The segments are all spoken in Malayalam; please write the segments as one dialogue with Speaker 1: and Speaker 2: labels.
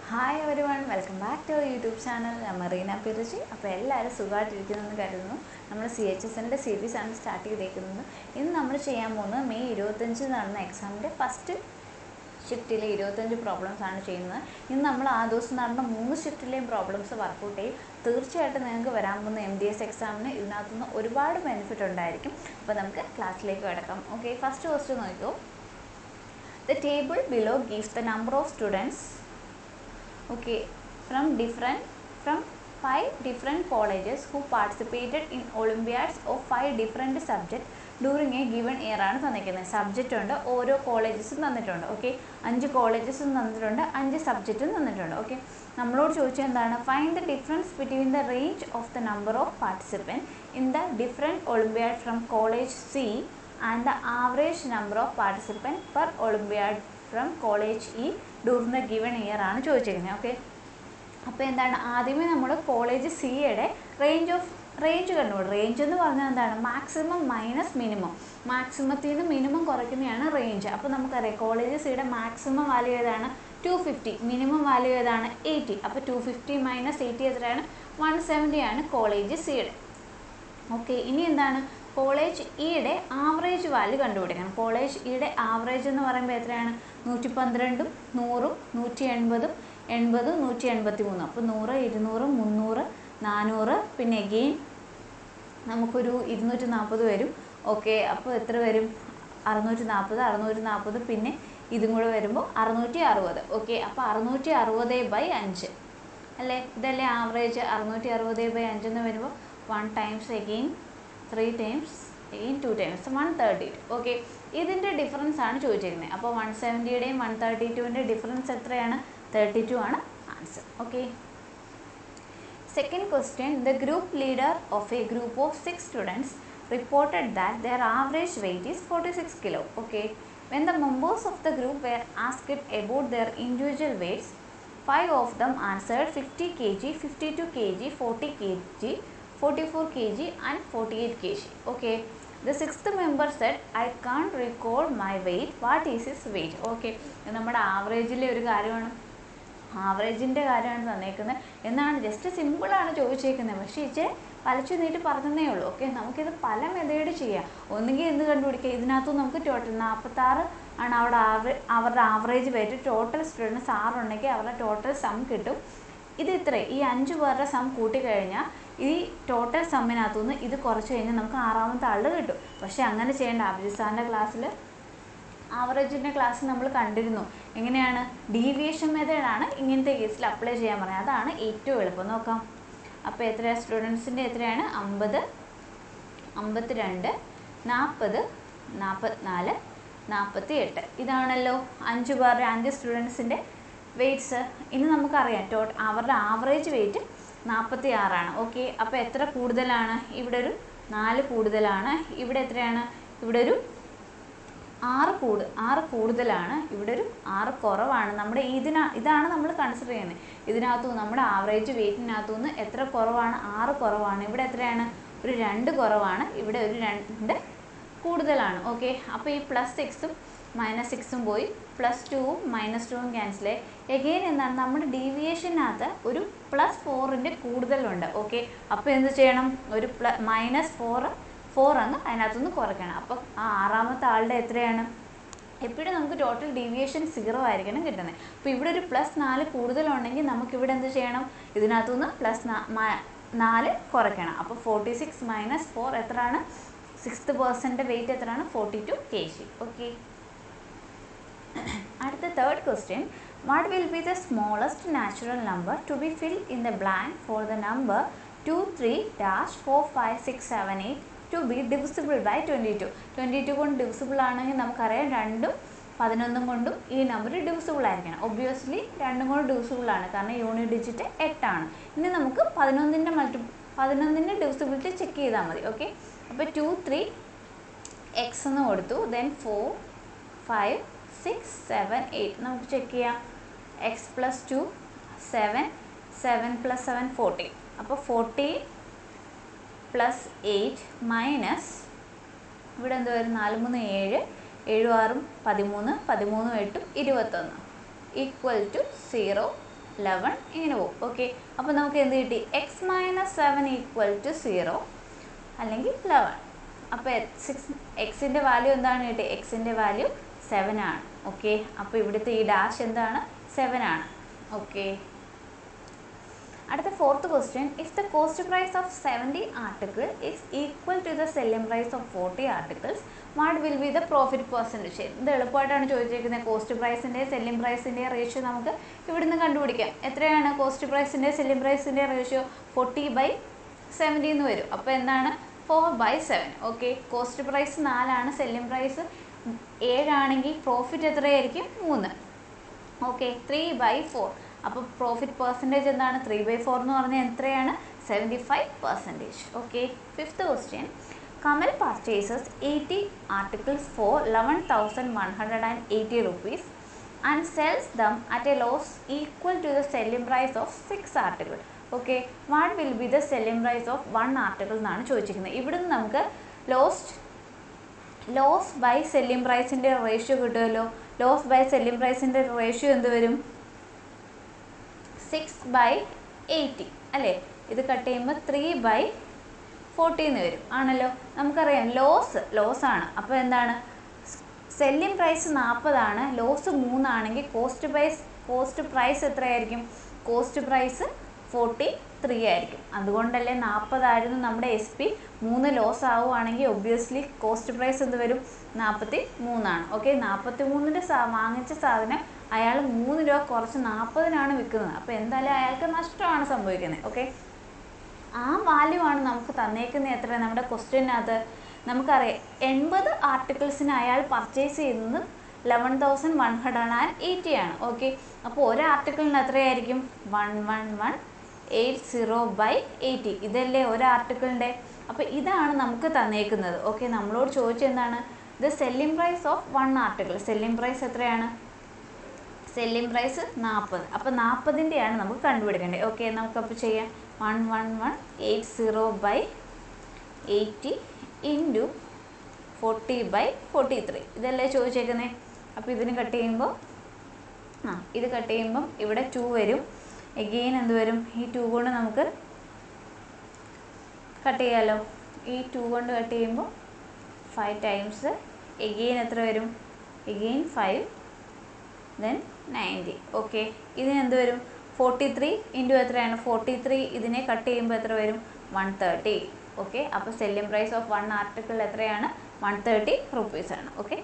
Speaker 1: Hi everyone welcome back to YouTube channel ഞാൻ മറീന പിറജി അപ്പോൾ എല്ലാവരും സുഖമായിട്ടിരിക്കുന്നെന്ന് കരുതുന്നു നമ്മൾ സി എച്ച് എസിൻ്റെ സീരീസ് ആണ് സ്റ്റാർട്ട് ചെയ്തേക്കുന്നത് ഇന്ന് നമ്മൾ ചെയ്യാൻ പോകുന്നത് മെയ് ഇരുപത്തഞ്ച് നടന്ന എക്സാമിൻ്റെ ഫസ്റ്റ് ഷിഫ്റ്റിലെ ഇരുപത്തഞ്ച് പ്രോബ്ലംസ് ആണ് ചെയ്യുന്നത് ഇന്ന് നമ്മൾ ആ ദിവസം നടന്ന മൂന്ന് ഷിഫ്റ്റിലെയും പ്രോബ്ലംസ് വർക്കൗട്ട് ചെയ്യും തീർച്ചയായിട്ടും നിങ്ങൾക്ക് വരാൻ പോകുന്ന എം ഡി എസ് എക്സാമിന് ഇതിനകത്തുനിന്ന് ഒരുപാട് ബെനിഫിറ്റ് ഉണ്ടായിരിക്കും അപ്പോൾ നമുക്ക് ക്ലാസ്സിലേക്ക് കിടക്കാം ഓക്കെ ഫസ്റ്റ് ക്വസ്റ്റ്യൻ നോക്കിയോ The table below gives the number of students okay from different from five different colleges who participated in olympiads of five different subjects during a given year ആണ് തന്നിരിക്കുന്നത് സബ്ജക്റ്റ് ഉണ്ട് ഓരോ കോളേജസും തന്നിട്ടുണ്ട് ഓക്കെ അഞ്ച് കോളേജസും തന്നിട്ടുണ്ട് അഞ്ച് സബ്ജക്റ്റും തന്നിട്ടുണ്ട് ഓക്കെ നമ്മളോട് ചോദിച്ചത് എന്താണ് find the difference between the range of the number of participant in the different olympiad from college C and the average number of participants per Olympiad from college E during the given year ആണ് ചോദിച്ചിരിക്കുന്നത് ഓക്കെ അപ്പോൾ എന്താണ് ആദ്യമേ നമ്മൾ കോളേജ് സിയുടെ റേഞ്ച് ഓഫ് റേഞ്ച് കണ്ടുപിടും റേഞ്ച് എന്ന് പറഞ്ഞാൽ എന്താണ് മാക്സിമം മൈനസ് മിനിമം മാക്സിമത്തിൽ നിന്ന് മിനിമം കുറയ്ക്കുന്നതാണ് റേഞ്ച് അപ്പോൾ നമുക്കറിയാം കോളേജ് സിയുടെ മാക്സിമം വാല്യൂ ഏതാണ് ടു ഫിഫ്റ്റി മിനിമം വാല്യൂ ഏതാണ് എയ്റ്റി അപ്പോൾ ടു ഫിഫ്റ്റി മൈനസ് എയ്റ്റി എത്രയാണ് വൺ സെവൻറ്റി ആണ് കോളേജ് സിയുടെ ഓക്കെ ഇനി എന്താണ് കോളേജ് ഇയുടെ ആവറേജ് വാല്യൂ കണ്ടുപിടിക്കണം കോളേജ് ഇയുടെ ആവറേജ് എന്ന് പറയുമ്പോൾ എത്രയാണ് നൂറ്റി പന്ത്രണ്ടും നൂറും നൂറ്റി എൺപതും എൺപതും നൂറ്റി എൺപത്തി മൂന്നും അപ്പോൾ നൂറ് ഇരുന്നൂറ് മുന്നൂറ് നാനൂറ് പിന്നെ എഗെയിൻ നമുക്കൊരു ഇരുന്നൂറ്റി നാൽപ്പത് വരും ഓക്കെ അപ്പോൾ എത്ര വരും അറുന്നൂറ്റി നാൽപ്പത് അറുന്നൂറ്റി നാൽപ്പത് പിന്നെ ഇതും കൂടെ വരുമ്പോൾ അറുന്നൂറ്റി അറുപത് ഓക്കെ അപ്പോൾ അറുന്നൂറ്റി അറുപത് ബൈ അഞ്ച് അല്ലേ ഇതല്ലേ ആവറേജ് അറുന്നൂറ്റി അറുപത് ബൈ അഞ്ചെന്ന് വരുമ്പോൾ one times again three times again two times one thirty two okay ഇതിൻ്റെ ഡിഫറൻസ് ആണ് ചോദിച്ചിരിക്കുന്നത് അപ്പോൾ വൺ സെവൻറ്റിയുടെയും വൺ തേർട്ടി ടുവിൻ്റെ ഡിഫറൻസ് എത്രയാണ് തേർട്ടി ടു ആണ് answer okay second question the group leader of a group of six students reported that their average weight is 46 kilo okay when the members of the group were asked about their individual weights five of them answered 50 kg 52 kg 40 kg 44 kg and 48 kg okay the sixth member said i can't recall my weight what is his weight okay നമ്മുടെ ആവറേജിലെ ഒരു കാര്യമാണ് ആവറേജിൻ്റെ കാര്യമാണ് തന്നേക്കുന്നത് എന്നാണ് ജസ്റ്റ് സിമ്പിളാണ് ചോദിച്ചേക്കുന്നത് പക്ഷേ ഇച്ചിരി പലച്ചു നീട്ടി പറഞ്ഞതേ ഉള്ളൂ ഓക്കെ നമുക്കിത് പല മെത്തേഡ് ചെയ്യാം ഒന്നുകിൽ എന്ത് കണ്ടുപിടിക്കുക ഇതിനകത്ത് നമുക്ക് ടോട്ടൽ നാൽപ്പത്താറ് ആണ് അവിടെ ആവറേ അവരുടെ ആവറേജ് വെയിറ്റ് ടോട്ടൽ സ്റ്റുഡൻസ് ആറുണ്ടെങ്കിൽ അവരുടെ ടോട്ടൽ സം കിട്ടും ഇത് ഇത്രേ ഈ അഞ്ച് പേരുടെ സം കൂട്ടിക്കഴിഞ്ഞാൽ ഈ ടോട്ടൽ സമ്മിനകത്തുനിന്ന് ഇത് കുറച്ച് കഴിഞ്ഞാൽ നമുക്ക് ആറാമത്തെ ആളുടെ കിട്ടും പക്ഷേ അങ്ങനെ ചെയ്യേണ്ട അഭിജിസാറിൻ്റെ ക്ലാസ്സിൽ ആവറേജിൻ്റെ ക്ലാസ് നമ്മൾ കണ്ടിരുന്നു എങ്ങനെയാണ് ഡീവിയേഷൻ മെത്തേഡാണ് ഇങ്ങനത്തെ കേസിൽ അപ്ലൈ ചെയ്യാൻ പറഞ്ഞത് അതാണ് ഏറ്റവും എളുപ്പം നോക്കാം അപ്പോൾ എത്രയാണ് സ്റ്റുഡൻസിൻ്റെ എത്രയാണ് അമ്പത് അമ്പത്തിരണ്ട് നാൽപ്പത് നാൽപ്പത്തിനാല് നാൽപ്പത്തി എട്ട് ഇതാണല്ലോ അഞ്ച് പേരുടെ അഞ്ച് സ്റ്റുഡൻസിൻ്റെ വെയ്റ്റ്സ് ഇനി നമുക്കറിയാം ടോട്ട് അവരുടെ ആവറേജ് വെയിറ്റ് നാൽപ്പത്തി ആറാണ് ഓക്കെ അപ്പോൾ എത്ര കൂടുതലാണ് ഇവിടെ ഒരു നാല് കൂടുതലാണ് ഇവിടെ എത്രയാണ് ഇവിടെ ഒരു ആറ് കൂട് ആറ് കൂടുതലാണ് ഇവിടെ ഒരു ആറ് കുറവാണ് നമ്മുടെ ഇതിന ഇതാണ് നമ്മൾ കൺസിഡർ ചെയ്യുന്നത് ഇതിനകത്തു നമ്മുടെ ആവറേജ് വെയിറ്റിനകത്തു നിന്ന് എത്ര കുറവാണ് ആറ് കുറവാണ് ഇവിടെ എത്രയാണ് ഒരു രണ്ട് കുറവാണ് ഇവിടെ ഒരു രണ്ട് കൂടുതലാണ് ഓക്കെ അപ്പോൾ ഈ പ്ലസ് സിക്സും മൈനസ് സിക്സും പോയി പ്ലസ് ടുവും മൈനസ് ടുവും ക്യാൻസൽ ആയി എഗെയിൻ എന്താണ് നമ്മുടെ ഡീവിയേഷനകത്ത് ഒരു പ്ലസ് ഫോറിൻ്റെ കൂടുതലുണ്ട് ഓക്കെ അപ്പോൾ എന്ത് ചെയ്യണം ഒരു പ്ല മൈനസ് ഫോർ ഫോർ അങ്ങ് അതിനകത്തുനിന്ന് കുറയ്ക്കണം അപ്പോൾ ആ ആറാമത്തെ ആളുടെ എത്രയാണ് എപ്പോഴും നമുക്ക് ടോട്ടൽ ഡീവിയേഷൻ സീറോ ആയിരിക്കണം കിട്ടുന്നത് അപ്പോൾ ഇവിടെ ഒരു പ്ലസ് നാല് കൂടുതലുണ്ടെങ്കിൽ നമുക്കിവിടെ എന്ത് ചെയ്യണം ഇതിനകത്തുനിന്ന് പ്ലസ് നാല് കുറയ്ക്കണം അപ്പോൾ ഫോർട്ടി സിക്സ് മൈനസ് ഫോർ എത്രയാണ് സിക്സ്ത് പേഴ്സൻ്റെ വെയിറ്റ് എത്രയാണ് forty two K G okay അടുത്ത third question what will be the smallest natural number to be fill in the blank for the number two three dash four five six seven eight to be divisible by twenty two twenty two കൊണ്ട് ഡിവിസിബിൾ ആണെങ്കിൽ നമുക്കറിയാം രണ്ടും പതിനൊന്നും കൊണ്ടും ഈ നമ്പർ ഡിവിസിബിൾ ആയിരിക്കണം ഒബ്വിയസ്ലി രണ്ടും കൊണ്ട് ഡിവിസിബിൾ ആണ് കാരണം യൂണിറ്റ് ഡിജിറ്റ് എട്ടാണ് ഇനി നമുക്ക് പതിനൊന്നിൻ്റെ മൾട്ടി പതിനൊന്നിൻ്റെ ഡിവിസിബിലിറ്റി ചെക്ക് ചെയ്താൽ മതി ഓക്കെ അപ്പോൾ ടു ത്രീ എക്സ് എന്ന് കൊടുത്തു then four five six seven eight നമുക്ക് ചെക്ക് ചെയ്യാം X plus two seven seven plus seven fourteen അപ്പോൾ ഫോർട്ടീൻ പ്ലസ് എയ്റ്റ് മൈനസ് ഇവിടെ എന്ത് വരും നാല് മൂന്ന് ഏഴ് ഏഴും ആറും പതിമൂന്ന് പതിമൂന്നും എട്ടും ഇരുപത്തൊന്ന് ഈക്വൽ ടു സീറോ ലെവൻ ഇങ്ങനെ പോകും ഓക്കെ അപ്പോൾ നമുക്ക് എന്ത് കിട്ടി X minus seven equal to zero അല്ലെങ്കിൽ ലെവൻ അപ്പോൾ സിക്സ് എക്സിൻ്റെ വാല്യൂ എന്താണ് കിട്ടി എക്സിൻ്റെ വാല്യൂ സെവൻ ആണ് ഓക്കെ അപ്പോൾ ഇവിടുത്തെ ഈ ഡാഷ് എന്താണ് സെവൻ ആണ് ഓക്കെ അടുത്ത fourth question if the cost price of seventy article is equal to the selling price of forty articles what will be the profit percentage ഇത് എളുപ്പമായിട്ടാണ് ചോദിച്ചിരിക്കുന്നത് കോസ്റ്റ് പ്രൈസിൻ്റെ സെല്ലിംഗ് പ്രൈസിൻ്റെ റേഷ്യോ നമുക്ക് ഇവിടുന്ന് കണ്ടുപിടിക്കാം എത്രയാണ് കോസ്റ്റ് പ്രൈസിൻ്റെ സെല്ലിംഗ് പ്രൈസിൻ്റെ റേഷ്യോ ഫോർട്ടി ബൈ സെവൻറ്റി എന്ന് വരും അപ്പോൾ എന്താണ് four by seven okay cost price നാലാണ് സെല്ലിംഗ് പ്രൈസ് ഏഴാണെങ്കിൽ പ്രോഫിറ്റ് എത്രയായിരിക്കും മൂന്ന് ഓക്കെ ത്രീ ബൈ ഫോർ അപ്പോൾ പ്രോഫിറ്റ് പെർസെൻറ്റേജ് എന്താണ് ത്രീ ബൈ ഫോർ എന്ന് പറഞ്ഞാൽ എത്രയാണ് seventy five percentage okay fifth question Kamal purchases eighty articles for eleven thousand one hundred and eighty rupees and sells them at a loss equal to the selling price of six article okay what will be the selling price of one article എന്നാണ് ചോദിച്ചിരിക്കുന്നത് ഇവിടുന്ന് നമുക്ക് ലോസ്റ്റ് ലോസ് ബൈ സെല്ലിംഗ് പ്രൈസിൻ്റെ റേഷ്യോ കിട്ടുമല്ലോ ലോസ് ബൈ സെല്ലിംഗ് പ്രൈസിൻ്റെ റേഷ്യോ എന്ത് വരും സിക്സ് ബൈ എയ്റ്റി അല്ലേ ഇത് കട്ട് ചെയ്യുമ്പോൾ ത്രീ ബൈ ഫോർട്ടീന്ന് വരും ആണല്ലോ നമുക്കറിയാം ലോസ് ലോസ് ആണ് അപ്പോൾ എന്താണ് സെല്ലിംഗ് പ്രൈസ് നാൽപ്പതാണ് ലോസ് മൂന്നാണെങ്കിൽ കോസ്റ്റ് പ്രൈസ് കോസ്റ്റ് പ്രൈസ് എത്രയായിരിക്കും കോസ്റ്റ് പ്രൈസ് ഫോർട്ടി ത്രീ ആയിരിക്കും അതുകൊണ്ടല്ലേ നാൽപ്പതായിരുന്നു നമ്മുടെ എസ് പി മൂന്ന് ലോസ് ആവുകയാണെങ്കിൽ ഒബ്വിയസ്ലി കോസ്റ്റ് പ്രൈസ് എന്ത് വരും നാൽപ്പത്തി മൂന്നാണ് ഓക്കെ നാൽപ്പത്തി മൂന്നിൻ്റെ സാ വാങ്ങിച്ച സാധനം അയാൾ മൂന്ന് രൂപ കുറച്ച് നാൽപ്പതിനാണ് വിൽക്കുന്നത് അപ്പോൾ എന്തായാലും അയാൾക്ക് നഷ്ടമാണ് സംഭവിക്കുന്നത് ഓക്കെ ആ വാല്യൂ ആണ് നമുക്ക് തന്നേക്കുന്നത് എത്ര നമ്മുടെ ക്വസ്റ്റ്യനകത്ത് നമുക്കറിയാം എൺപത് ആർട്ടിക്കിൾസിന് അയാൾ പർച്ചേസ് ചെയ്യുന്നത് eleven thousand one hundred and eighty ആണ് ഓക്കെ അപ്പോൾ ഒരു ആർട്ടിക്കിളിന് എത്രയായിരിക്കും one one one eight zero by eighty ഇതല്ലേ ഒരു ആർട്ടിക്കിളിൻ്റെ അപ്പോൾ ഇതാണ് നമുക്ക് തന്നേക്കുന്നത് ഓക്കെ നമ്മളോട് ചോദിച്ചെന്താണ് the selling price of one article selling price എത്രയാണ് സെല്ലിംഗ് പ്രൈസ് നാൽപ്പത് അപ്പോൾ നാൽപ്പതിൻ്റെയാണ് നമുക്ക് കണ്ടുപിടിക്കേണ്ടത് ഓക്കെ നമുക്കപ്പോൾ ചെയ്യാം one one one eight zero by eighty into forty by forty three ഇതല്ലേ ചോദിച്ചേക്കുന്നത് അപ്പോൾ ഇതിന് കട്ട് ചെയ്യുമ്പോൾ ആ ഇത് കട്ട് ചെയ്യുമ്പം ഇവിടെ ടു വരും എഗെയിൻ എന്ത് വരും ഈ ടു കൊണ്ട് നമുക്ക് കട്ട് ചെയ്യാമല്ലോ ഈ ടു കൊണ്ട് കട്ട് ചെയ്യുമ്പോൾ ഫൈവ് ടൈംസ് എഗെയിൻ എത്ര വരും again five then ninety okay ഇതിന് എന്ത് വരും ഫോർട്ടി ത്രീ ഇൻറ്റു എത്രയാണ് ഫോർട്ടി ത്രീ ഇതിനെ കട്ട് ചെയ്യുമ്പോൾ എത്ര വരും വൺ തേർട്ടി ഓക്കെ അപ്പോൾ selling price of one article എത്രയാണ് വൺ തേർട്ടി റുപ്പീസാണ് ഓക്കെ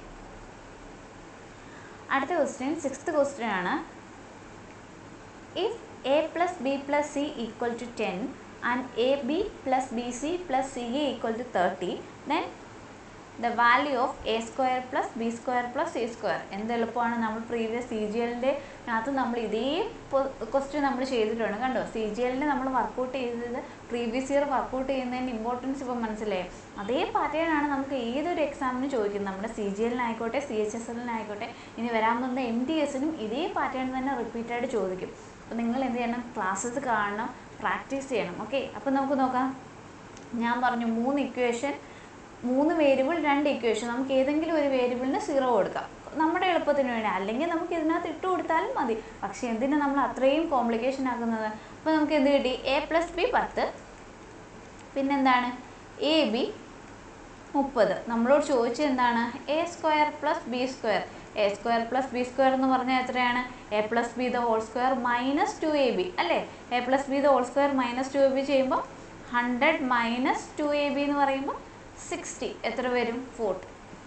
Speaker 1: അടുത്ത ക്വസ്റ്റ്യൻ സിക്സ്ത് ക്വസ്റ്റ്യൻ ആണ് if a plus b plus c equal to ten and a b plus b c plus c a equal to thirty then the value of a square plus b square plus c square എന്ത് എളുപ്പമാണ് നമ്മൾ പ്രീവിയസ് സി ജി എല്ലിൻ്റെ അകത്ത് നമ്മൾ ഇതേ ക്വസ്റ്റ്യൻ നമ്മൾ ചെയ്തിട്ടുണ്ട് കണ്ടോ സി ജി എല്ലിൻ്റെ നമ്മൾ വർക്കൗട്ട് ചെയ്തത് പ്രീവിയസ് ഇയർ വർക്കൗട്ട് ചെയ്യുന്നതിൻ്റെ ഇമ്പോർട്ടൻസ് ഇപ്പോൾ മനസ്സിലായി അതേ പാറ്റേൺ ആണ് നമുക്ക് ഏതൊരു എക്സാമിനും ചോദിക്കുന്നത് നമ്മുടെ സി ജി എല്ലിനായിക്കോട്ടെ സി എച്ച് എസ് എല്ലിനായിക്കോട്ടെ ഇനി വരാൻ പോകുന്ന എം ടി എസിനും ഇതേ പാറ്റേൺ തന്നെ റിപ്പീറ്റായിട്ട് ചോദിക്കും അപ്പോൾ നിങ്ങൾ എന്ത് ചെയ്യണം ക്ലാസ്സസ് കാണണം പ്രാക്ടീസ് ചെയ്യണം ഓക്കെ അപ്പോൾ നമുക്ക് നോക്കാം ഞാൻ പറഞ്ഞു മൂന്ന് ഇക്വേഷൻ മൂന്ന് വേരിയബിൾ രണ്ട് ഇക്വേഷൻ നമുക്ക് ഏതെങ്കിലും ഒരു വേരിയബിളിന് സീറോ കൊടുക്കാം നമ്മുടെ എളുപ്പത്തിന് വേണ്ടി അല്ലെങ്കിൽ നമുക്ക് ഇതിനകത്ത് ഇട്ട് കൊടുത്താലും മതി പക്ഷേ എന്തിനാ നമ്മൾ അത്രയും കോംപ്ലിക്കേഷൻ ആക്കുന്നത് അപ്പോൾ നമുക്ക് എന്ത് കിട്ടി എ പ്ലസ് ബി പത്ത് പിന്നെന്താണ് എ ബി മുപ്പത് നമ്മളോട് ചോദിച്ചത് എന്താണ് a square plus b square a square plus b square എന്ന് പറഞ്ഞാൽ എത്രയാണ് a plus b the whole square minus two a b അല്ലേ a plus b the whole square minus two a b ചെയ്യുമ്പോൾ hundred minus two a b എന്ന് പറയുമ്പോൾ സിക്സ്റ്റി എത്ര വരും ഫോർട്ടി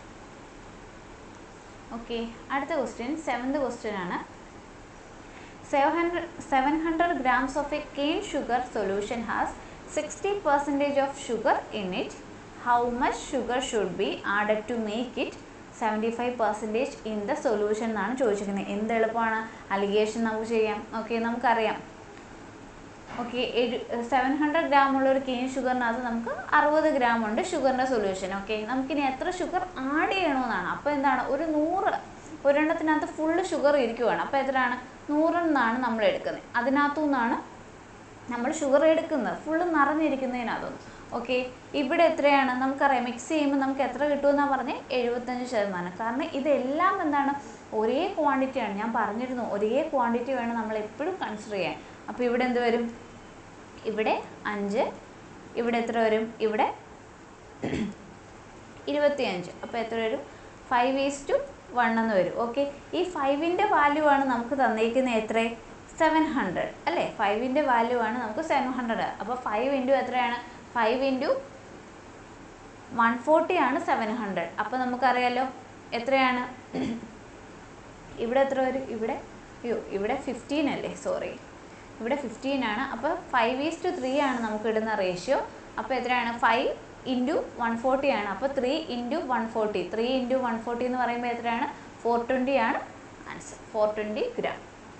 Speaker 1: ഓക്കെ അടുത്ത ക്വസ്റ്റ്യൻ സെവൻത് ക്വസ്റ്റ്യൻ ആണ് seven hundred seven hundred grams of a cane sugar solution has sixty percentage of sugar in it how much sugar should be added to make it seventy five percentage in the solution എന്നാണ് ചോദിച്ചിരിക്കുന്നത് എന്ത് എളുപ്പമാണ് അലിഗേഷൻ നമുക്ക് ചെയ്യാം ഓക്കെ നമുക്കറിയാം ഓക്കെ എഴു സെവൻ ഹൺഡ്രഡ് ഗ്രാം ഉള്ള ഒരു കെയിൻ ഷുഗറിനകത്ത് നമുക്ക് അറുപത് ഗ്രാം ഉണ്ട് ഷുഗറിൻ്റെ സൊല്യൂഷൻ ഓക്കെ നമുക്കിനി എത്ര ഷുഗർ ആഡ് ചെയ്യണമെന്നാണ് അപ്പോൾ എന്താണ് ഒരു നൂറ് ഒരെണ്ണത്തിനകത്ത് ഫുള്ള് ഷുഗർ ഇരിക്കുവാണ് അപ്പോൾ എത്രയാണ് നൂറെന്നാണ് നമ്മൾ എടുക്കുന്നത് അതിനകത്തു നിന്നാണ് നമ്മൾ ഷുഗർ എടുക്കുന്നത് ഫുള്ള് നിറഞ്ഞിരിക്കുന്നതിനകത്തുനിന്ന് ഓക്കെ ഇവിടെ എത്രയാണ് നമുക്കറിയാം മിക്സ് ചെയ്യുമ്പോൾ നമുക്ക് എത്ര കിട്ടുമെന്നാണ് പറഞ്ഞ് എഴുപത്തഞ്ച് ശതമാനം കാരണം ഇതെല്ലാം എന്താണ് ഒരേ ക്വാണ്ടിറ്റിയാണ് ഞാൻ പറഞ്ഞിരുന്നു ഒരേ ക്വാണ്ടിറ്റി വേണം നമ്മൾ എപ്പോഴും കൺസിഡർ ചെയ്യാൻ അപ്പോൾ ഇവിടെ എന്ത് വരും ഇവിടെ അഞ്ച് ഇവിടെ എത്ര വരും ഇവിടെ ഇരുപത്തിയഞ്ച് അപ്പോൾ എത്ര വരും ഫൈവ് ഈസ് ടു വൺ എന്ന് വരും ഓക്കെ ഈ ഫൈവിൻ്റെ വാല്യൂ ആണ് നമുക്ക് തന്നേക്കുന്നത് എത്ര സെവൻ ഹൺഡ്രഡ് അല്ലേ ഫൈവിൻ്റെ വാല്യൂ ആണ് നമുക്ക് സെവൻ ഹൺഡ്രഡ് അപ്പോൾ ഫൈവ് ഇൻറ്റു എത്രയാണ് ഫൈവ് ഇൻറ്റു വൺ ഫോർട്ടി ആണ് സെവൻ ഹൺഡ്രഡ് അപ്പോൾ നമുക്കറിയാലോ എത്രയാണ് ഇവിടെ എത്ര വരും ഇവിടെ അയ്യോ ഇവിടെ ഫിഫ്റ്റീൻ അല്ലേ സോറി ഇവിടെ ഫിഫ്റ്റീൻ ആണ് അപ്പോൾ ഫൈവ് ഈസ് ടു ത്രീ ആണ് നമുക്ക് ഇടുന്ന റേഷ്യോ അപ്പോൾ എത്രയാണ് ഫൈവ് ഇൻറ്റു വൺ ഫോർട്ടി ആണ് അപ്പോൾ three into one forty three into one forty എന്ന് പറയുമ്പോൾ എത്രയാണ് ഫോർ ട്വൻറ്റി ആണ് ആൻസർ ഫോർ ട്വൻറ്റി ഗ്രാം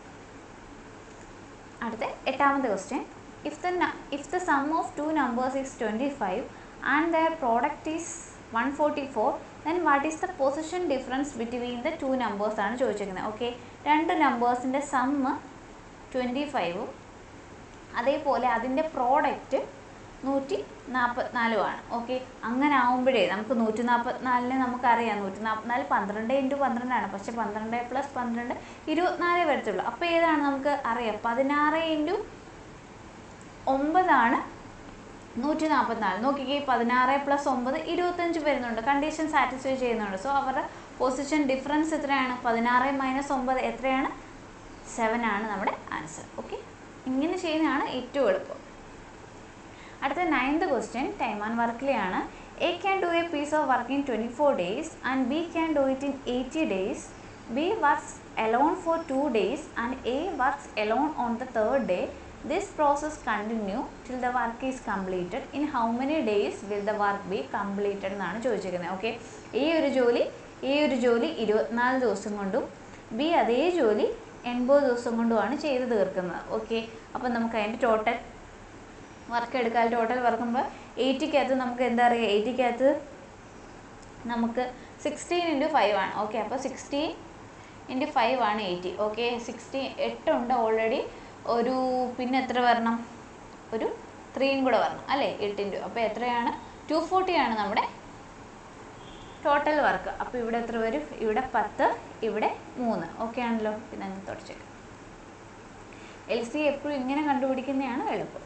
Speaker 1: അടുത്ത എട്ടാമത്തെ question if the if the sum of two numbers is twenty five and their product is one forty four then what is the position difference between the two numbers ആണ് ചോദിച്ചിരിക്കുന്നത് ഓക്കെ രണ്ട് നമ്പേഴ്സിൻ്റെ സമ്മ് ട്വൻറ്റി ഫൈവും അതേപോലെ അതിൻ്റെ പ്രോഡക്റ്റ് നൂറ്റി നാൽപ്പത്തിനാലുമാണ് ഓക്കെ അങ്ങനെ ആവുമ്പോഴേ നമുക്ക് നൂറ്റി നാൽപ്പത്തിനാലിന് നമുക്കറിയാം നൂറ്റി നാൽപ്പത്തിനാല് പന്ത്രണ്ട് ഇൻറ്റു പന്ത്രണ്ടാണ് പക്ഷെ പന്ത്രണ്ട് പ്ലസ് പന്ത്രണ്ട് ഇരുപത്തിനാല് വരത്തുള്ളൂ അപ്പോൾ ഏതാണ് നമുക്ക് അറിയാം പതിനാറ് ഇൻറ്റു ഒമ്പതാണ് നൂറ്റി നാൽപ്പത്തിനാല് നോക്കിക്കേ പതിനാറ് പ്ലസ് ഒമ്പത് ഇരുപത്തഞ്ച് വരുന്നുണ്ട് കണ്ടീഷൻ സാറ്റിസ്ഫൈ ചെയ്യുന്നുണ്ട് സോ അവരുടെ പൊസിഷൻ ഡിഫറൻസ് എത്രയാണ് പതിനാറ് മൈനസ് ഒമ്പത് എത്രയാണ് സെവൻ ആണ് നമ്മുടെ ആൻസർ ഓക്കെ ഇങ്ങനെ ചെയ്യുന്നതാണ് ഏറ്റവും എളുപ്പം അടുത്ത നയൻത് ക്വസ്റ്റ്യൻ ടൈം ആൻഡ് വർക്കിലെയാണ് a can do a piece of work in twenty four days and b can do it in eighty days b works alone for two days and a works alone on the third day this process continue till the work is completed in how many days will the work be completed എന്നാണ് ചോദിച്ചിരിക്കുന്നത് ഓക്കെ ഈ ഒരു ജോലി ഈ ഒരു ജോലി ഇരുപത്തിനാല് ദിവസം കൊണ്ടും ബി അതേ ജോലി എൺപത് ദിവസം കൊണ്ടുമാണ് ചെയ്ത് തീർക്കുന്നത് ഓക്കെ അപ്പം നമുക്ക് അതിൻ്റെ ടോട്ടൽ വർക്ക് എടുക്കാൻ ടോട്ടൽ വർക്കുമ്പോൾ എയ്റ്റിക്കകത്ത് നമുക്ക് എന്താ പറയുക എയ്റ്റിക്കകത്ത് നമുക്ക് സിക്സ്റ്റീൻ ഇൻറ്റു ഫൈവ് ആണ് ഓക്കെ അപ്പോൾ സിക്സ്റ്റീൻ ഇൻറ്റു ഫൈവ് ആണ് എയ്റ്റി ഓക്കെ സിക്സ്റ്റീൻ എട്ടുണ്ട് ഓൾറെഡി ഒരു പിന്നെ എത്ര വരണം ഒരു ത്രീയും കൂടെ വരണം അല്ലേ എട്ട് ഇൻറ്റു അപ്പോൾ എത്രയാണ് ടു ഫോർട്ടി ആണ് നമ്മുടെ ടോട്ടൽ വർക്ക് അപ്പോൾ ഇവിടെ എത്ര വരും ഇവിടെ പത്ത് ഇവിടെ മൂന്ന് ഓക്കെ ആണല്ലോ പിന്നെ അങ്ങ് തുടച്ചേക്കാം എൽ സി എപ്പോഴും ഇങ്ങനെ കണ്ടുപിടിക്കുന്നതാണ് എളുപ്പം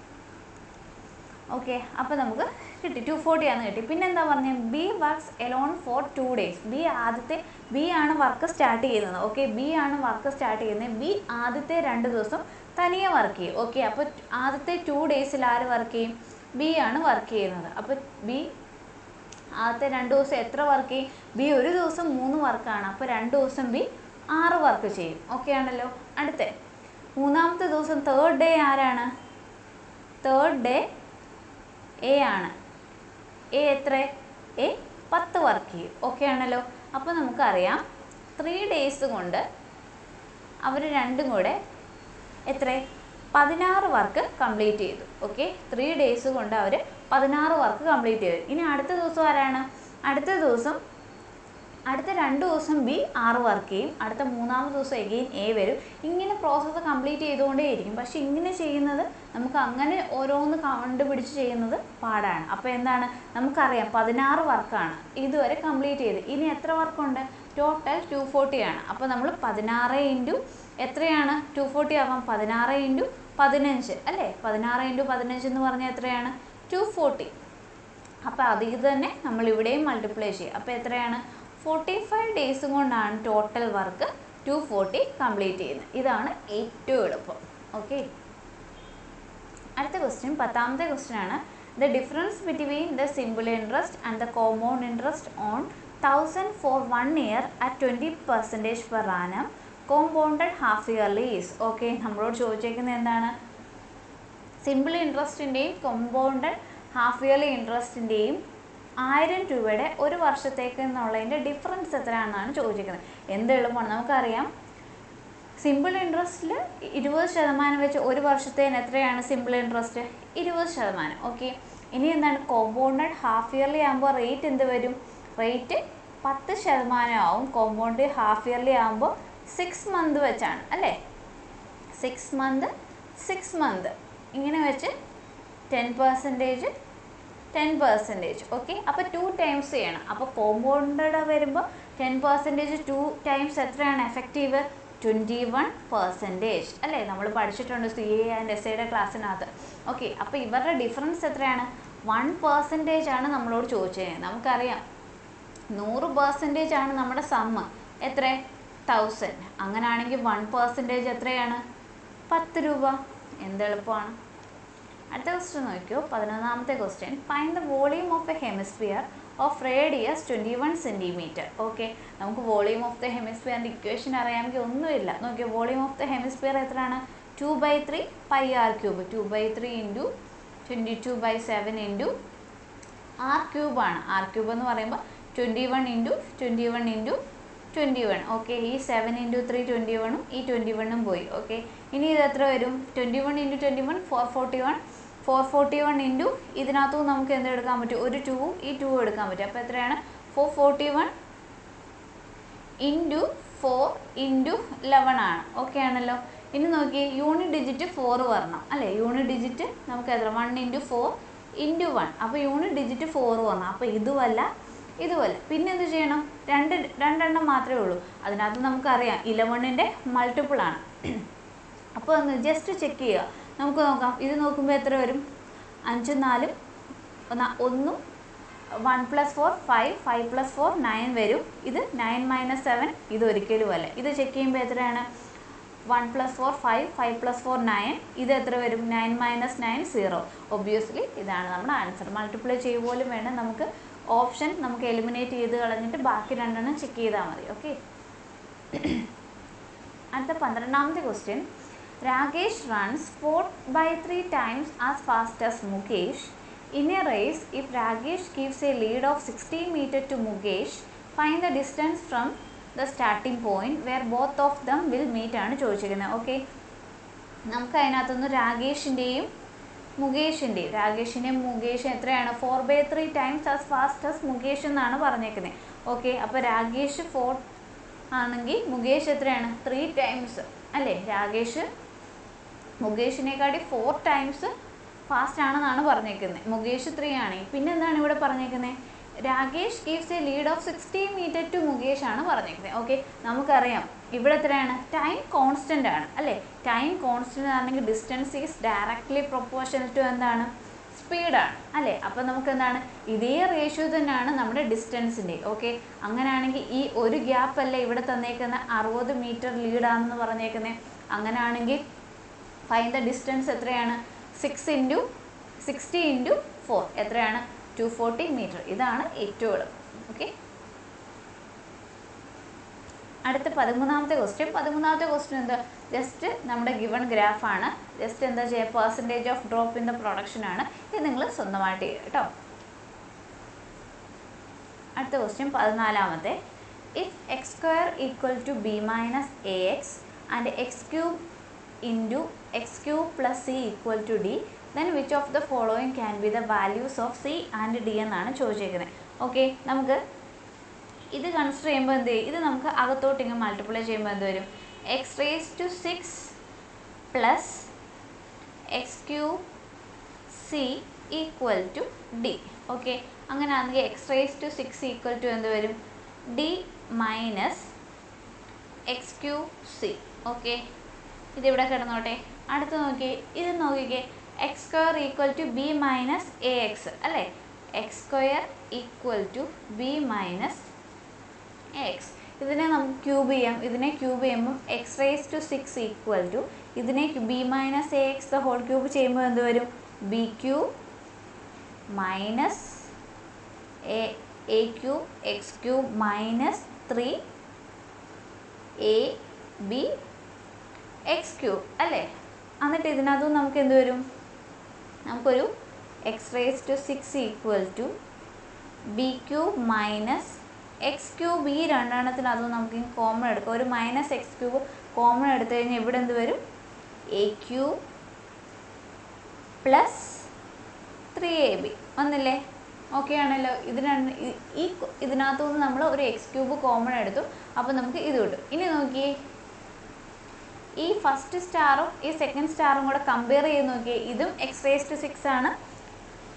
Speaker 1: ഓക്കെ അപ്പോൾ നമുക്ക് കിട്ടി ടു ഫോർട്ടി ആണ് കിട്ടി പിന്നെ എന്താ പറഞ്ഞത് b works alone for two days b ആദ്യത്തെ ബി ആണ് വർക്ക് സ്റ്റാർട്ട് ചെയ്യുന്നത് ഓക്കെ ബി ആണ് വർക്ക് സ്റ്റാർട്ട് ചെയ്യുന്നത് ബി ആദ്യത്തെ രണ്ട് ദിവസം തനിയെ വർക്ക് ചെയ്യും ഓക്കെ അപ്പോൾ ആദ്യത്തെ ടു ഡേയ്സിൽ ആര് വർക്ക് ചെയ്യും ബി ആണ് വർക്ക് ചെയ്യുന്നത് അപ്പോൾ ബി ആദ്യത്തെ രണ്ട് ദിവസം എത്ര വർക്ക് ചെയ്യും ബി ഒരു ദിവസം മൂന്ന് വർക്കാണ് അപ്പോൾ രണ്ട് ദിവസം ബി ആറ് വർക്ക് ചെയ്യും ഓക്കെ ആണല്ലോ അടുത്ത മൂന്നാമത്തെ ദിവസം തേർഡ് ഡേ ആരാണ് തേർഡ് ഡേ എ ആണ് എ എത്ര എ പത്ത് വർക്ക് ചെയ്യും ഓക്കെ ആണല്ലോ അപ്പോൾ നമുക്കറിയാം ത്രീ ഡേയ്സ് കൊണ്ട് അവർ രണ്ടും കൂടെ എത്ര പതിനാറ് വർക്ക് കംപ്ലീറ്റ് ചെയ്തു ഓക്കെ ത്രീ ഡേയ്സ് കൊണ്ട് അവർ പതിനാറ് വർക്ക് കംപ്ലീറ്റ് ചെയ്തു ഇനി അടുത്ത ദിവസം ആരാണ് അടുത്ത ദിവസം അടുത്ത രണ്ട് ദിവസം ബി ആറ് വർക്ക് ചെയ്യും അടുത്ത മൂന്നാമത്തെ ദിവസം എഗെയിൻ എ വരും ഇങ്ങനെ പ്രോസസ്സ് കംപ്ലീറ്റ് ചെയ്തുകൊണ്ടേയിരിക്കും പക്ഷെ ഇങ്ങനെ ചെയ്യുന്നത് നമുക്ക് അങ്ങനെ ഓരോന്ന് കണ്ടുപിടിച്ച് ചെയ്യുന്നത് പാടാണ് അപ്പോൾ എന്താണ് നമുക്കറിയാം പതിനാറ് വർക്കാണ് ഇതുവരെ കംപ്ലീറ്റ് ചെയ്ത് ഇനി എത്ര വർക്കുണ്ട് ടോട്ടൽ ടു ഫോർട്ടി ആണ് അപ്പോൾ നമ്മൾ പതിനാറ് ഇൻറ്റു എത്രയാണ് ടു ഫോർട്ടി ആവാം പതിനാറ് ഇൻറ്റു പതിനഞ്ച് അല്ലേ പതിനാറ് ഇൻറ്റു പതിനഞ്ച് എന്ന് പറഞ്ഞാൽ എത്രയാണ് ടു ഫോർട്ടി അപ്പോൾ അതിൽ തന്നെ നമ്മൾ ഇവിടെയും മൾട്ടിപ്ലൈ ചെയ്യും അപ്പോൾ എത്രയാണ് ഫോർട്ടി ഫൈവ് ഡേയ്സും കൊണ്ടാണ് total work two forty complete ചെയ്യുന്നത് ഇതാണ് ഏറ്റവും എളുപ്പം ഓക്കെ അടുത്ത ക്വസ്റ്റ്യൻ പത്താമത്തെ ക്വസ്റ്റ്യൻ ആണ് the difference between the simple interest and the compound interest on thousand for one year at twenty percentage per annum compounded half yearly is okay നമ്മളോട് ചോദിച്ചേക്കുന്നത് എന്താണ് സിമ്പിൾ ഇൻട്രസ്റ്റിൻ്റെയും കോമ്പൗണ്ടഡ് ഹാഫ് ഇയർലി ഇൻട്രസ്റ്റിൻ്റെയും ആയിരം രൂപയുടെ ഒരു വർഷത്തേക്ക് എന്നുള്ളതിൻ്റെ ഡിഫറൻസ് എത്രയാണെന്നാണ് ചോദിച്ചിരിക്കുന്നത് എന്ത് എളുപ്പമാണ് നമുക്കറിയാം സിമ്പിൾ ഇൻട്രസ്റ്റിൽ ഇരുപത് ശതമാനം വെച്ച് ഒരു വർഷത്തേന് എത്രയാണ് സിമ്പിൾ ഇൻട്രസ്റ്റ് ഇരുപത് ശതമാനം ഓക്കെ ഇനി എന്താണ് കോമ്പൗണ്ടഡ് ഹാഫ് ഇയർലി ആകുമ്പോൾ റേറ്റ് എന്ത് വരും റേറ്റ് പത്ത് ശതമാനം ആവും കോമ്പൗണ്ട് ഹാഫ് ഇയർലി ആകുമ്പോൾ സിക്സ് മന്ത് വെച്ചാണ് അല്ലേ സിക്സ് മന്ത് സിക്സ് മന്ത് ഇങ്ങനെ വെച്ച് ten percentage ten percentage okay അപ്പോൾ ടു ടൈംസ് ചെയ്യണം അപ്പോൾ കോമ്പൗണ്ടഡ് വരുമ്പോൾ ടെൻ പെർസെൻറ്റേജ് ടു ടൈംസ് എത്രയാണ് എഫക്റ്റീവ് ട്വൻറ്റി വൺ പെർസെൻറ്റേജ് അല്ലേ നമ്മൾ പഠിച്ചിട്ടുണ്ട് സി എ ആൻഡ് എസ് എയുടെ ക്ലാസ്സിനകത്ത് ഓക്കെ അപ്പോൾ ഇവരുടെ ഡിഫറൻസ് എത്രയാണ് വൺ പെർസെൻറ്റേജ് ആണ് നമ്മളോട് ചോദിച്ചത് നമുക്കറിയാം നൂറ് പെർസെൻറ്റേജ് ആണ് നമ്മുടെ സമ്മ് എത്ര തൗസൻഡ് അങ്ങനെയാണെങ്കിൽ വൺ പെർസെൻറ്റേജ് എത്രയാണ് പത്ത് രൂപ എന്ത് എളുപ്പമാണ് അടുത്ത ക്വസ്റ്റ്യൻ നോക്കിയോ പതിനൊന്നാമത്തെ question find the volume of a hemisphere of radius twenty one centimetre okay നമുക്ക് വോളിയൂം ഓഫ് ദ ഹെമിസ്ഫിയറിൻ്റെ ഇക്വേഷൻ അറിയാമെങ്കിൽ ഒന്നുമില്ല നോക്കിയോ വോളിയൂം ഓഫ് ദ ഹെമിസ്ഫിയർ എത്രയാണ് two by three pi r cube two by three into twenty two by seven into r ക്യൂബാണ് ആർ ക്യൂബ് എന്ന് പറയുമ്പോൾ twenty one into twenty one into twenty one okay ഈ സെവൻ ഇൻറ്റു ത്രീ ട്വൻറ്റി വണ്ണും ഈ ട്വൻറ്റി വണ്ണും പോയി ഓക്കെ ഇനി ഇത് എത്ര വരും twenty one into twenty one four forty one four forty one into ഇതിനകത്തും നമുക്ക് എന്ത് എടുക്കാൻ പറ്റും ഒരു ടൂവും ഈ ടൂവും എടുക്കാൻ പറ്റും അപ്പോൾ എത്രയാണ് four forty one into four into eleven okay ഓക്കെ ആണല്ലോ ഇനി നോക്കി യൂണിറ്റ് ഡിജിറ്റ് ഫോർ വരണം അല്ലേ യൂണിറ്റ് ഡിജിറ്റ് നമുക്ക് എത്ര one into four into one അപ്പോൾ യൂണിറ്റ് ഡിജിറ്റ് ഫോർ വരണം അപ്പോൾ ഇതുമല്ല ഇതുമല്ല പിന്നെ എന്ത് ചെയ്യണം രണ്ട് രണ്ടെണ്ണം മാത്രമേ ഉള്ളൂ അതിനകത്ത് നമുക്കറിയാം ഇലവണിൻ്റെ മൾട്ടിപ്പിൾ ആണ് അപ്പോൾ ഒന്ന് ജസ്റ്റ് ചെക്ക് ചെയ്യുക നമുക്ക് നോക്കാം ഇത് നോക്കുമ്പോൾ എത്ര വരും അഞ്ചും നാലും ഒന്ന്- ഒന്നും one plus four five five plus four nine വരും ഇത് നയൻ മൈനസ് സെവൻ ഇത് ഒരിക്കലും അല്ല ഇത് ചെക്ക് ചെയ്യുമ്പോൾ എത്രയാണ് one plus four five five plus four nine ഇത് എത്ര വരും nine minus nine zero obviously ഇതാണ് നമ്മുടെ ആൻസർ മൾട്ടിപ്ലൈ ചെയ്യുക പോലും വേണം നമുക്ക് ഓപ്ഷൻ നമുക്ക് എലിമിനേറ്റ് ചെയ്ത് കളഞ്ഞിട്ട് ബാക്കി രണ്ടെണ്ണം ചെക്ക് ചെയ്താൽ മതി ഓക്കെ അടുത്ത പന്ത്രണ്ടാമത്തെ question Rakesh runs four by three times as fast as Mukesh in a race if Rakesh gives a lead of sixteen metre to Mukesh find the distance from the starting point where both of them will meet ആണ് ചോദിച്ചിരിക്കുന്നത് ഓക്കെ നമുക്ക് അതിനകത്തുനിന്ന് രാകേഷിൻ്റെയും മുകേഷിൻ്റെയും രാകേഷിൻ്റെയും മുകേഷ് എത്രയാണ് four by three times as fast as Mukesh എന്നാണ് പറഞ്ഞേക്കുന്നത് ഓക്കെ അപ്പോൾ രാകേഷ് ഫോർ ആണെങ്കിൽ മുകേഷ് എത്രയാണ് ത്രീ ടൈംസ് അല്ലേ രാകേഷ് മുകേഷിനെക്കാട്ടി ഫോർ ടൈംസ് ഫാസ്റ്റ് ആണെന്നാണ് പറഞ്ഞേക്കുന്നത് മുകേഷ് ത്രീ ആണ് പിന്നെ എന്താണ് ഇവിടെ പറഞ്ഞേക്കുന്നത് Rakesh gives a lead of sixty metre to Mukesh ആണ് പറഞ്ഞേക്കുന്നത് ഓക്കെ നമുക്കറിയാം ഇവിടെ എത്രയാണ് ടൈം കോൺസ്റ്റൻ്റ് ആണ് അല്ലേ ടൈം കോൺസ്റ്റൻ്റ് ആണെങ്കിൽ distance is directly proportional to എന്താണ് സ്പീഡാണ് അല്ലേ അപ്പം നമുക്ക് എന്താണ് ഇതേ റേഷ്യോ തന്നെയാണ് നമ്മുടെ ഡിസ്റ്റൻസിൻ്റെ ഓക്കെ അങ്ങനെയാണെങ്കിൽ ഈ ഒരു ഗ്യാപ്പ് അല്ലേ ഇവിടെ തന്നേക്കുന്ന അറുപത് മീറ്റർ ലീഡാണെന്ന് പറഞ്ഞേക്കുന്നത് അങ്ങനെയാണെങ്കിൽ ഫൈൻ ദ ഡിസ്റ്റൻസ് എത്രയാണ് six into sixty into four എത്രയാണ് ടു ഫോർട്ടി മീറ്റർ ഇതാണ് ഏറ്റവും എളുപ്പം ഓക്കെ അടുത്ത പതിമൂന്നാമത്തെ ക്വസ്റ്റ്യൻ പതിമൂന്നാമത്തെ ക്വസ്റ്റ്യൻ എന്താ ജസ്റ്റ് നമ്മുടെ ഗിവൺ ഗ്രാഫാണ് ജസ്റ്റ് എന്താ ചെയ്യുക percentage of drop in the production ആണ് ഇത് നിങ്ങൾ സ്വന്തമായിട്ട് ചെയ്യുക കേട്ടോ അടുത്ത ക്വസ്റ്റ്യൻ പതിനാലാമത്തെ if x square equal to b minus a x and x cube into x cube plus c equal to d then which of the following can be the values of c and d എന്നാണ് ചോദിച്ചേക്കുന്നത് ഓക്കെ നമുക്ക് ഇത് കൺസിഡർ ചെയ്യുമ്പോൾ എന്ത് ചെയ്യും ഇത് നമുക്ക് അകത്തോട്ട് ഇങ്ങനെ മൾട്ടിപ്ലൈ ചെയ്യുമ്പോൾ എന്ത് വരും x raise to six plus x cube c equal to d okay അങ്ങനെ ആണെങ്കിൽ x raise to six equal to എന്ത് വരും d minus x cube c okay ഇതിവിടെ കിടന്നോട്ടെ അടുത്ത് നോക്കി ഇത് നോക്കിക്കേ x square equal to b minus a x അല്ലേ x square equal to b minus x ഇതിനെ നമുക്ക് ക്യൂബ് ചെയ്യാം ഇതിനെ ക്യൂബ് ചെയ്യുമ്പം x raise to six equal to ഇതിനെ b minus a x the whole cube ചെയ്യുമ്പോൾ എന്ത് വരും b cube minus a a cube x cube minus three a b x cube അല്ലേ എന്നിട്ട് ഇതിനകത്തും നമുക്ക് എന്ത് വരും നമുക്കൊരു x raise to six equal to b cube minus x cube ഈ രണ്ടെണ്ണത്തിനകത്തും നമുക്ക് കോമൺ എടുക്കാം ഒരു മൈനസ് എക്സ് ക്യൂബ് കോമൺ എടുത്തു കഴിഞ്ഞാൽ ഇവിടെ എന്ത് വരും a cube plus three a b വന്നില്ലേ ഓക്കെ ആണല്ലോ ഇതിന് ഈ- ഈ ഇതിനകത്തു നിന്ന് നമ്മൾ ഒരു എക്സ് ക്യൂബ് കോമൺ എടുത്തു അപ്പോൾ നമുക്ക് ഇത് കിട്ടും ഇനി നോക്കിയേ ഈ ഫസ്റ്റ് സ്റ്റാറും ഈ സെക്കൻഡ് സ്റ്റാറും കൂടെ കമ്പയർ ചെയ്ത് നോക്കിയേ ഇതും എക്സ് റേസ് ടു സിക്സ് ആണ്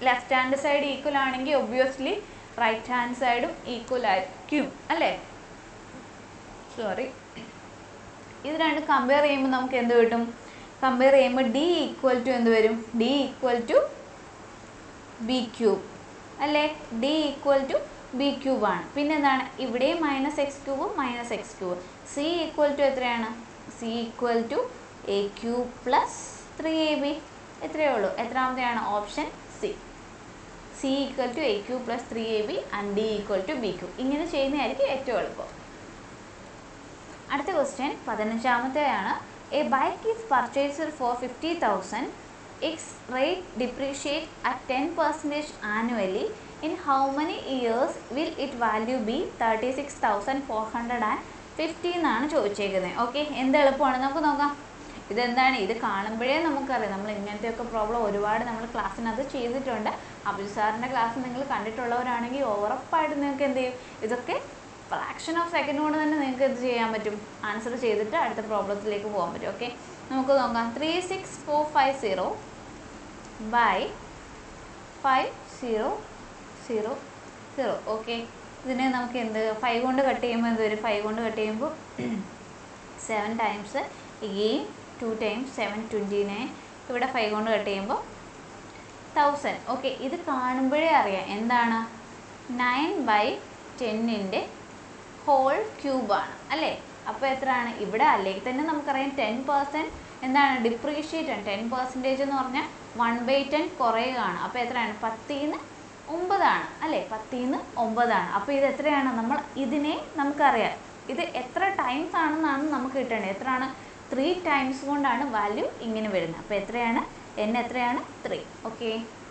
Speaker 1: ലെഫ്റ്റ് ഹാൻഡ് സൈഡ് ഈക്വൽ ആണെങ്കിൽ ഒബ്വിയസ്ലി റൈറ്റ് ഹാൻഡ് സൈഡും ഈക്വൽ ആയിരിക്കും അല്ലേ സോറി ഇത് രണ്ട് കമ്പയർ ചെയ്യുമ്പോൾ നമുക്ക് എന്ത് കിട്ടും കമ്പയർ ചെയ്യുമ്പോൾ ഡി ഈക്വൽ ടു എന്ത് വരും d equal to b cube അല്ലേ d equal to b cube ആണ് പിന്നെ എന്താണ് ഇവിടെയും minus x cube minus x cube c equal to എത്രയാണ് c equal to a cube plus three a b എത്രയേ ഉള്ളൂ എത്രാമത്തെയാണ് option c c equal to a cube plus three a b and d equal to b cube ഇങ്ങനെ ചെയ്യുന്നതായിരിക്കും ഏറ്റവും എളുപ്പം അടുത്ത ക്വസ്റ്റ്യൻ പതിനഞ്ചാമത്തെയാണ് a bike is purchased four fifty thousand its rate depreciate at ten percentage annually in how many years will it value be thirty six thousand four hundred and fifty എന്നാണ് ചോദിച്ചേക്കുന്നത് ഓക്കെ എന്ത് എളുപ്പമാണ് നമുക്ക് നോക്കാം ഇതെന്താണ് ഇത് കാണുമ്പോഴേ നമുക്കറിയാം നമ്മൾ ഇങ്ങനത്തെയൊക്കെ പ്രോബ്ലം ഒരുപാട് നമ്മൾ ക്ലാസ്സിനകത്ത് ചെയ്തിട്ടുണ്ട് അഭിജു സാറിൻ്റെ ക്ലാസ് നിങ്ങൾ കണ്ടിട്ടുള്ളവരാണെങ്കിൽ ഉറപ്പായിട്ട് നിങ്ങൾക്ക് എന്ത് ചെയ്യും ഇതൊക്കെ ഫ്രാക്ഷൻ ഓഫ് സെക്കൻഡ് കൊണ്ട് തന്നെ നിങ്ങൾക്ക് എന്ത് ചെയ്യാൻ പറ്റും ആൻസർ ചെയ്തിട്ട് അടുത്ത പ്രോബ്ലത്തിലേക്ക് പോകാൻ പറ്റും ഓക്കെ നമുക്ക് നോക്കാം three six four five zero by five zero zero zero okay ഇതിനെ നമുക്ക് എന്ത് ഫൈവ് കൊണ്ട് കട്ട് ചെയ്യുമ്പോൾ എന്ത് വരും ഫൈവ് കൊണ്ട് കട്ട് ചെയ്യുമ്പോൾ seven times again two times seven twenty nine ഇവിടെ ഫൈവ് കൊണ്ട് കട്ട് ചെയ്യുമ്പോൾ തൗസൻഡ് ഓക്കെ ഇത് കാണുമ്പോഴേ അറിയാം എന്താണ് നയൻ ബൈ ടെന്നിൻ്റെ ഹോൾ ക്യൂബാണ് അല്ലേ അപ്പോൾ എത്രയാണ് ഇവിടെ അല്ലെങ്കിൽ തന്നെ നമുക്കറിയാം ടെൻ പെർസെൻറ്റ് എന്താണ് ഡിപ്രീഷിയേറ്റ് ആണ് ടെൻ പെർസെൻറ്റേജ് എന്ന് പറഞ്ഞാൽ വൺ ബൈ ടെൻ കുറയുകയാണ് അപ്പോൾ എത്രയാണ് പത്തിന്ന് ഒമ്പതാണ് അല്ലേ പത്തിന്ന് ഒമ്പതാണ് അപ്പോൾ ഇത് എത്രയാണ് നമ്മൾ ഇതിനെ നമുക്കറിയാം ഇത് എത്ര ടൈംസ് ആണെന്നാണ് നമുക്ക് കിട്ടേണ്ടത് എത്രയാണ് ത്രീ ടൈംസ് കൊണ്ടാണ് വാല്യൂ ഇങ്ങനെ വരുന്നത് അപ്പോൾ എത്രയാണ് എൻ എത്രയാണ് ത്രീ ഓക്കെ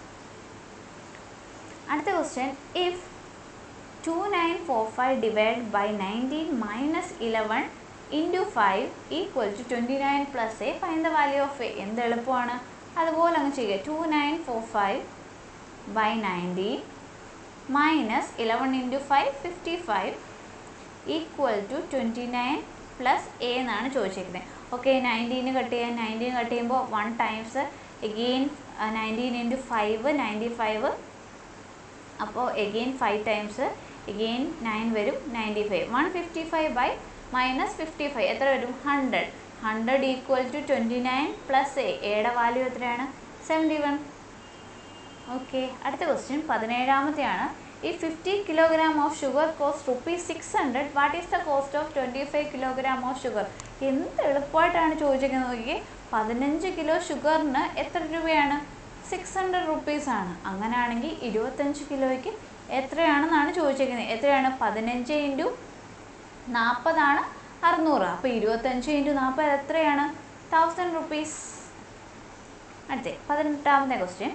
Speaker 1: അടുത്ത question if two nine four five divide by nineteen minus eleven into five equal to twenty nine plus a find the value of a എന്ത് എളുപ്പമാണ് അതുപോലെ അങ്ങ് ചെയ്യുക two nine four five by nineteen minus eleven into five fifty five equal to twenty nine plus a എന്നാണ് ചോദിച്ചിരിക്കുന്നത് ഓക്കെ നയൻറ്റീന് കട്ട് ചെയ്യാൻ നയൻറ്റീൻ കട്ട് ചെയ്യുമ്പോൾ one times again nineteen into five ninety five അപ്പോൾ again five times again nine വരും ninety five one fifty five by minus fifty five എത്ര വരും hundred hundred equal to twenty nine plus a എയുടെ വാല്യൂ എത്രയാണ് സെവൻറ്റി വൺ ഓക്കെ അടുത്ത ക്വസ്റ്റ്യൻ പതിനേഴാമത്തെയാണ് ഈ fifty kilogram of sugar cost rupees six hundred what is the cost of twenty five kilogram of sugar എന്ത് എളുപ്പമായിട്ടാണ് ചോദിച്ചിരിക്കുന്നത് നോക്കിയേ പതിനഞ്ച് കിലോ ഷുഗറിന് എത്ര രൂപയാണ് സിക്സ് ഹൺഡ്രഡ് റുപ്പീസ് ആണ് അങ്ങനെയാണെങ്കിൽ ഇരുപത്തഞ്ച് കിലോയ്ക്ക് എത്രയാണെന്നാണ് ചോദിച്ചിരിക്കുന്നത് എത്രയാണ് പതിനഞ്ച് ഇൻറ്റു നാൽപ്പതാണ് അറുന്നൂറ് അപ്പോൾ ഇരുപത്തഞ്ച് ഇൻറ്റു നാൽപ്പത് എത്രയാണ് തൗസൻഡ് റുപ്പീസ് അടുത്ത പതിനെട്ടാമത്തെ question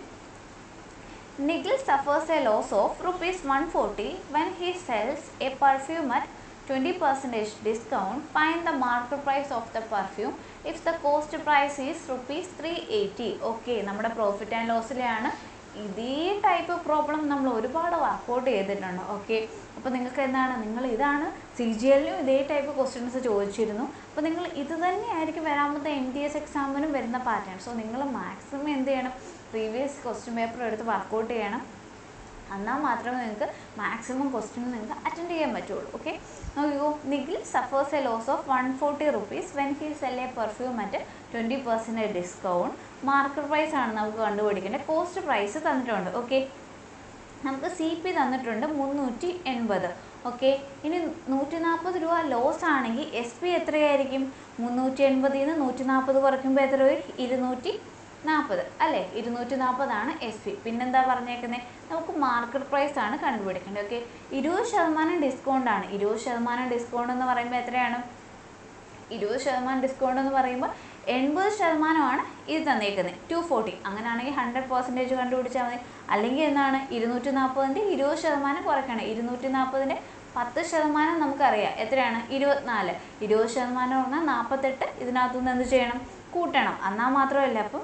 Speaker 1: Nigel suffers a loss of rupees 140 when he sells a perfume at 20% discount. Find the market price of the perfume if the cost price is rupees 380. Okay നമ്മുടെ പ്രോഫിറ്റ് ആൻഡ് ലോസിലെയാണ് ഇതേ ടൈപ്പ് പ്രോബ്ലം നമ്മൾ ഒരുപാട് വർക്കൗട്ട് ചെയ്തിട്ടുണ്ട് ഓക്കെ അപ്പോൾ നിങ്ങൾക്ക് എന്താണ് നിങ്ങൾ ഇതാണ് സി ജി എല്ലിനും ഇതേ ടൈപ്പ് ക്വസ്റ്റ്യൻസ് ചോദിച്ചിരുന്നു അപ്പോൾ നിങ്ങൾ ഇത് തന്നെയായിരിക്കും വരാമത്തെ എം ടി എസ് എക്സാമിനും വരുന്ന പാറ്റേൺ സോ നിങ്ങൾ മാക്സിമം എന്ത് ചെയ്യണം പ്രീവിയസ് ക്വസ്റ്റ്യൻ പേപ്പർ എടുത്ത് വർക്കൗട്ട് ചെയ്യണം എന്നാൽ മാത്രമേ നിങ്ങൾക്ക് മാക്സിമം ക്വസ്റ്റ്യൻ നിങ്ങൾക്ക് അറ്റൻഡ് ചെയ്യാൻ പറ്റുള്ളൂ ഓക്കെ നോക്കിക്കോ Nikhil suffers a loss of one forty rupees when he sell a perfume at twenty percentage discount market price ആണ് നമുക്ക് കണ്ടുപിടിക്കേണ്ടത് കോസ്റ്റ് പ്രൈസ് തന്നിട്ടുണ്ട് ഓക്കെ നമുക്ക് സി പി തന്നിട്ടുണ്ട് മുന്നൂറ്റി എൺപത് ഓക്കെ ഇനി നൂറ്റി നാൽപ്പത് രൂപ ലോസ് ആണെങ്കിൽ എസ് പി എത്രയായിരിക്കും മുന്നൂറ്റി എൺപതിൽ നിന്ന് നൂറ്റി നാൽപ്പത് കുറയ്ക്കുമ്പോൾ എത്ര വരും ഇരുന്നൂറ്റി നാൽപ്പത് അല്ലേ ഇരുന്നൂറ്റി നാൽപ്പതാണ് എസ് പി പിന്നെന്താ പറഞ്ഞേക്കുന്നത് നമുക്ക് മാർക്കറ്റ് പ്രൈസ് ആണ് കണ്ടുപിടിക്കേണ്ടത് ഓക്കെ ഇരുപത് ശതമാനം ഡിസ്കൗണ്ട് ആണ് ഇരുപത് ശതമാനം ഡിസ്കൗണ്ട് എന്ന് പറയുമ്പോൾ എത്രയാണ് ഇരുപത് ശതമാനം ഡിസ്കൗണ്ട് എന്ന് പറയുമ്പോൾ എൺപത് ശതമാനമാണ് ഇത് തന്നേക്കുന്നത് ടു ഫോർട്ടി അങ്ങനെയാണെങ്കിൽ ഹൺഡ്രഡ് പെർസെൻറ്റേജ് കണ്ടുപിടിച്ചാൽ മതി അല്ലെങ്കിൽ എന്താണ് ഇരുന്നൂറ്റി നാൽപ്പതിൻ്റെ ഇരുപത് ശതമാനം കുറയ്ക്കണം ഇരുന്നൂറ്റി നാൽപ്പതിൻ്റെ പത്ത് ശതമാനം നമുക്കറിയാം എത്രയാണ് ഇരുപത്തിനാല് ഇരുപത് ശതമാനം പറഞ്ഞാൽ നാൽപ്പത്തെട്ട് ഇതിനകത്തുനിന്ന് എന്ത് ചെയ്യണം കൂട്ടണം എന്നാൽ മാത്രമല്ല അപ്പം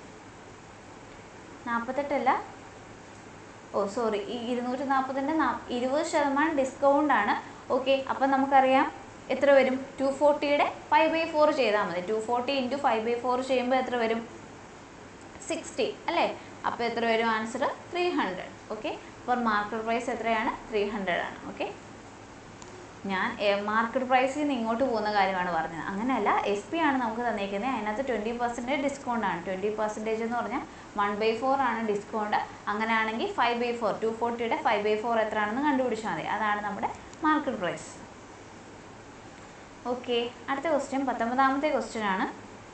Speaker 1: നാൽപ്പത്തെട്ടല്ല ഓ സോറി ഈ ഇരുന്നൂറ്റി നാൽപ്പതിൻ്റെ നാ ഇരുപത് ശതമാനം ഡിസ്കൗണ്ട് ആണ് ഓക്കെ അപ്പം നമുക്കറിയാം എത്ര വരും ടു ഫോർട്ടിയുടെ ഫൈവ് ബൈ ഫോർ ചെയ്താൽ മതി two forty into five by four ചെയ്യുമ്പോൾ എത്ര വരും സിക്സ്റ്റി അല്ലേ അപ്പോൾ എത്ര വരും ആൻസർ ത്രീ ഹൺഡ്രഡ് ഓക്കെ അപ്പോൾ മാർക്കറ്റ് പ്രൈസ് എത്രയാണ് ത്രീ ഹൺഡ്രഡ് ആണ് ഓക്കെ ഞാൻ മാർക്കറ്റ് പ്രൈസിൽ നിന്ന് ഇങ്ങോട്ട് പോകുന്ന കാര്യമാണ് പറഞ്ഞത് അങ്ങനെയല്ല എസ് പി ആണ് നമുക്ക് തന്നേക്കുന്നത് അതിനകത്ത് ട്വൻറ്റി പെർസെൻറ്റേജ് ഡിസ്കൗണ്ട് ആണ് ട്വൻറ്റി പെർസെൻറ്റേജ് എന്ന് പറഞ്ഞാൽ വൺ ബൈ ഫോർ ആണ് ഡിസ്കൗണ്ട് അങ്ങനെയാണെങ്കിൽ ഫൈവ് ബൈ ഫോർ ടു ഫോർട്ടിയുടെ ഫൈവ് ബൈ ഫോർ എത്രയാണെന്ന് കണ്ടുപിടിച്ചാൽ മതി അതാണ് നമ്മുടെ മാർക്കറ്റ് പ്രൈസ് ഓക്കെ അടുത്ത ക്വസ്റ്റ്യൻ പത്തൊമ്പതാമത്തെ ക്വസ്റ്റ്യൻ ആണ്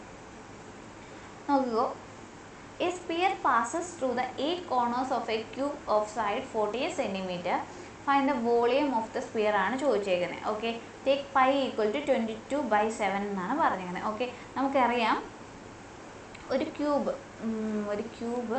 Speaker 1: നോക്കുക a sphere passes through the eight corners of a cube of side forty eight centimeter find the volume of the sphere ആണ് ചോദിച്ചേക്കുന്നത് okay take pi equal to twenty two by seven എന്നാണ് പറഞ്ഞിരിക്കുന്നത് ഓക്കെ നമുക്കറിയാം ഒരു ക്യൂബ് ഒരു ക്യൂബ്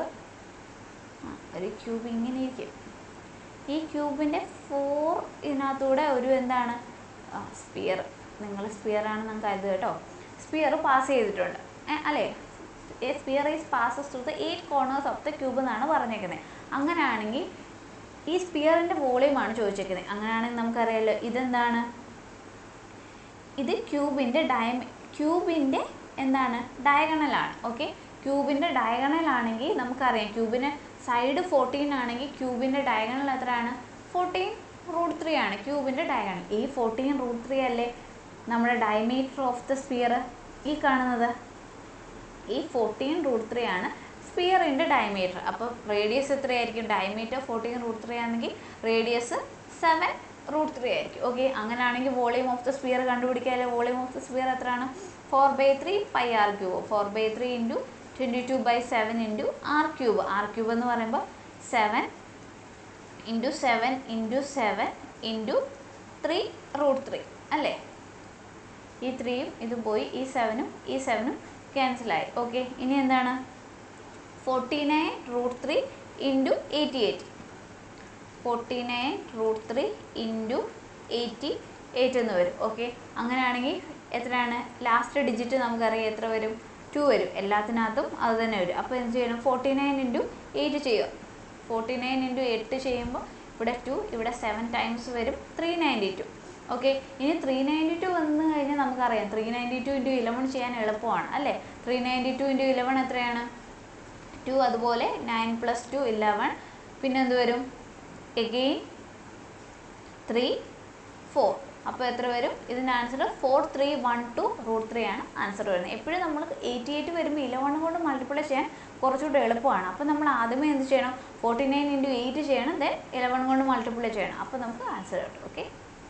Speaker 1: ഒരു ക്യൂബ് ഇങ്ങനെ ഇരിക്കും ഈ ക്യൂബിൻ്റെ ഫോർ ഇതിനകത്തൂടെ ഒരു എന്താണ് സ്പിയർ നിങ്ങൾ സ്പിയർ ആണെന്ന് കരുതുക കേട്ടോ സ്പിയർ പാസ് ചെയ്തിട്ടുണ്ട് ഏ, അല്ലേ a sphere is passes through the eight corners of the cube എന്നാണ് പറഞ്ഞേക്കുന്നത് അങ്ങനെയാണെങ്കിൽ ഈ സ്പിയറിൻ്റെ വോളിയമാണ് ചോദിച്ചേക്കുന്നത് അങ്ങനെയാണെങ്കിൽ നമുക്കറിയാലോ ഇതെന്താണ് ഇത് ക്യൂബിൻ്റെ ഡയമ ക്യൂബിൻ്റെ എന്താണ് ഡയഗണലാണ് ഓക്കെ ക്യൂബിൻ്റെ ഡയഗണൽ ആണെങ്കിൽ നമുക്കറിയാം ക്യൂബിന് സൈഡ് ഫോർട്ടീൻ ആണെങ്കിൽ ക്യൂബിൻ്റെ ഡയഗണൽ എത്രയാണ് ഫോർട്ടീൻ റൂട്ട് ത്രീ ആണ് ക്യൂബിൻ്റെ ഡയഗണൽ ഈ ഫോർട്ടീൻ റൂട്ട് ത്രീ അല്ലേ നമ്മുടെ ഡയമീറ്റർ ഓഫ് ദ സ്പിയർ ഈ കാണുന്നത് ഈ ഫോർട്ടീൻ റൂട്ട് ത്രീ ആണ് സ്പിയറിൻ്റെ ഡയമീറ്റർ അപ്പോൾ റേഡിയസ് എത്രയായിരിക്കും ഡയമീറ്റർ ഫോർട്ടീൻ റൂട്ട് ത്രീ ആണെങ്കിൽ റേഡിയസ് സെവൻ റൂട്ട് ത്രീ ആയിരിക്കും ഓക്കെ അങ്ങനെയാണെങ്കിൽ വോളിയം ഓഫ് ദ സ്പിയർ കണ്ടുപിടിക്കാമല്ലോ വോളിയം ഓഫ് ദ സ്പിയർ എത്രയാണ് four by three pi r cube four by three into twenty two by seven into r cube r cube എന്ന് പറയുമ്പോൾ seven into seven into seven into three root three അല്ലേ ഈ ത്രീയും ഇത് പോയി ഈ സെവനും ഈ സെവനും ക്യാൻസലായി ഓക്കെ ഇനി എന്താണ് forty nine root three into eighty eight forty nine root three into eighty eight എന്ന് വരും ഓക്കെ അങ്ങനെയാണെങ്കിൽ എത്രയാണ് ലാസ്റ്റ് ഡിജിറ്റ് നമുക്കറിയാം എത്ര വരും ടു വരും എല്ലാത്തിനകത്തും അത് തന്നെ വരും അപ്പോൾ എന്ത് ചെയ്യണം ഫോർട്ടി നയൻ ഇൻറ്റു എയ്റ്റ് ചെയ്യുക ഫോർട്ടി നയൻ ഇൻറ്റു എട്ട് ചെയ്യുമ്പോൾ ഇവിടെ ടു ഇവിടെ സെവൻ ടൈംസ് വരും ത്രീ നയൻറ്റി ടു ഓക്കെ ഇനി ത്രീ നയൻറ്റി ടു വന്നു കഴിഞ്ഞാൽ നമുക്കറിയാം three ninety two into eleven ചെയ്യാൻ എളുപ്പമാണ് അല്ലേ three ninety two into eleven എത്രയാണ് ടു അതുപോലെ നയൻ പ്ലസ് ടു ഇലവൻ പിന്നെ എന്ത് വരും എഗെയിൻ ത്രീ ഫോർ അപ്പോൾ എത്ര വരും ഇതിൻ്റെ answer four three one two root three ആണ് ആൻസർ വരുന്നത് എപ്പോഴും നമ്മൾ എയ്റ്റി എയ്റ്റ് വരുമ്പോൾ ഇലവൺ കൊണ്ട് മൾട്ടിപ്ലൈ ചെയ്യാൻ കുറച്ചുകൂടെ എളുപ്പമാണ് അപ്പോൾ നമ്മൾ ആദ്യമേ എന്ത് ചെയ്യണം ഫോർട്ടി നയൻ ഇൻറ്റു എയ്റ്റ് ചെയ്യണം ദെൻ ഇലവൺ കൊണ്ട് മൾട്ടിപ്ലൈ ചെയ്യണം അപ്പോൾ നമുക്ക് ആൻസർ കിട്ടും ഓക്കെ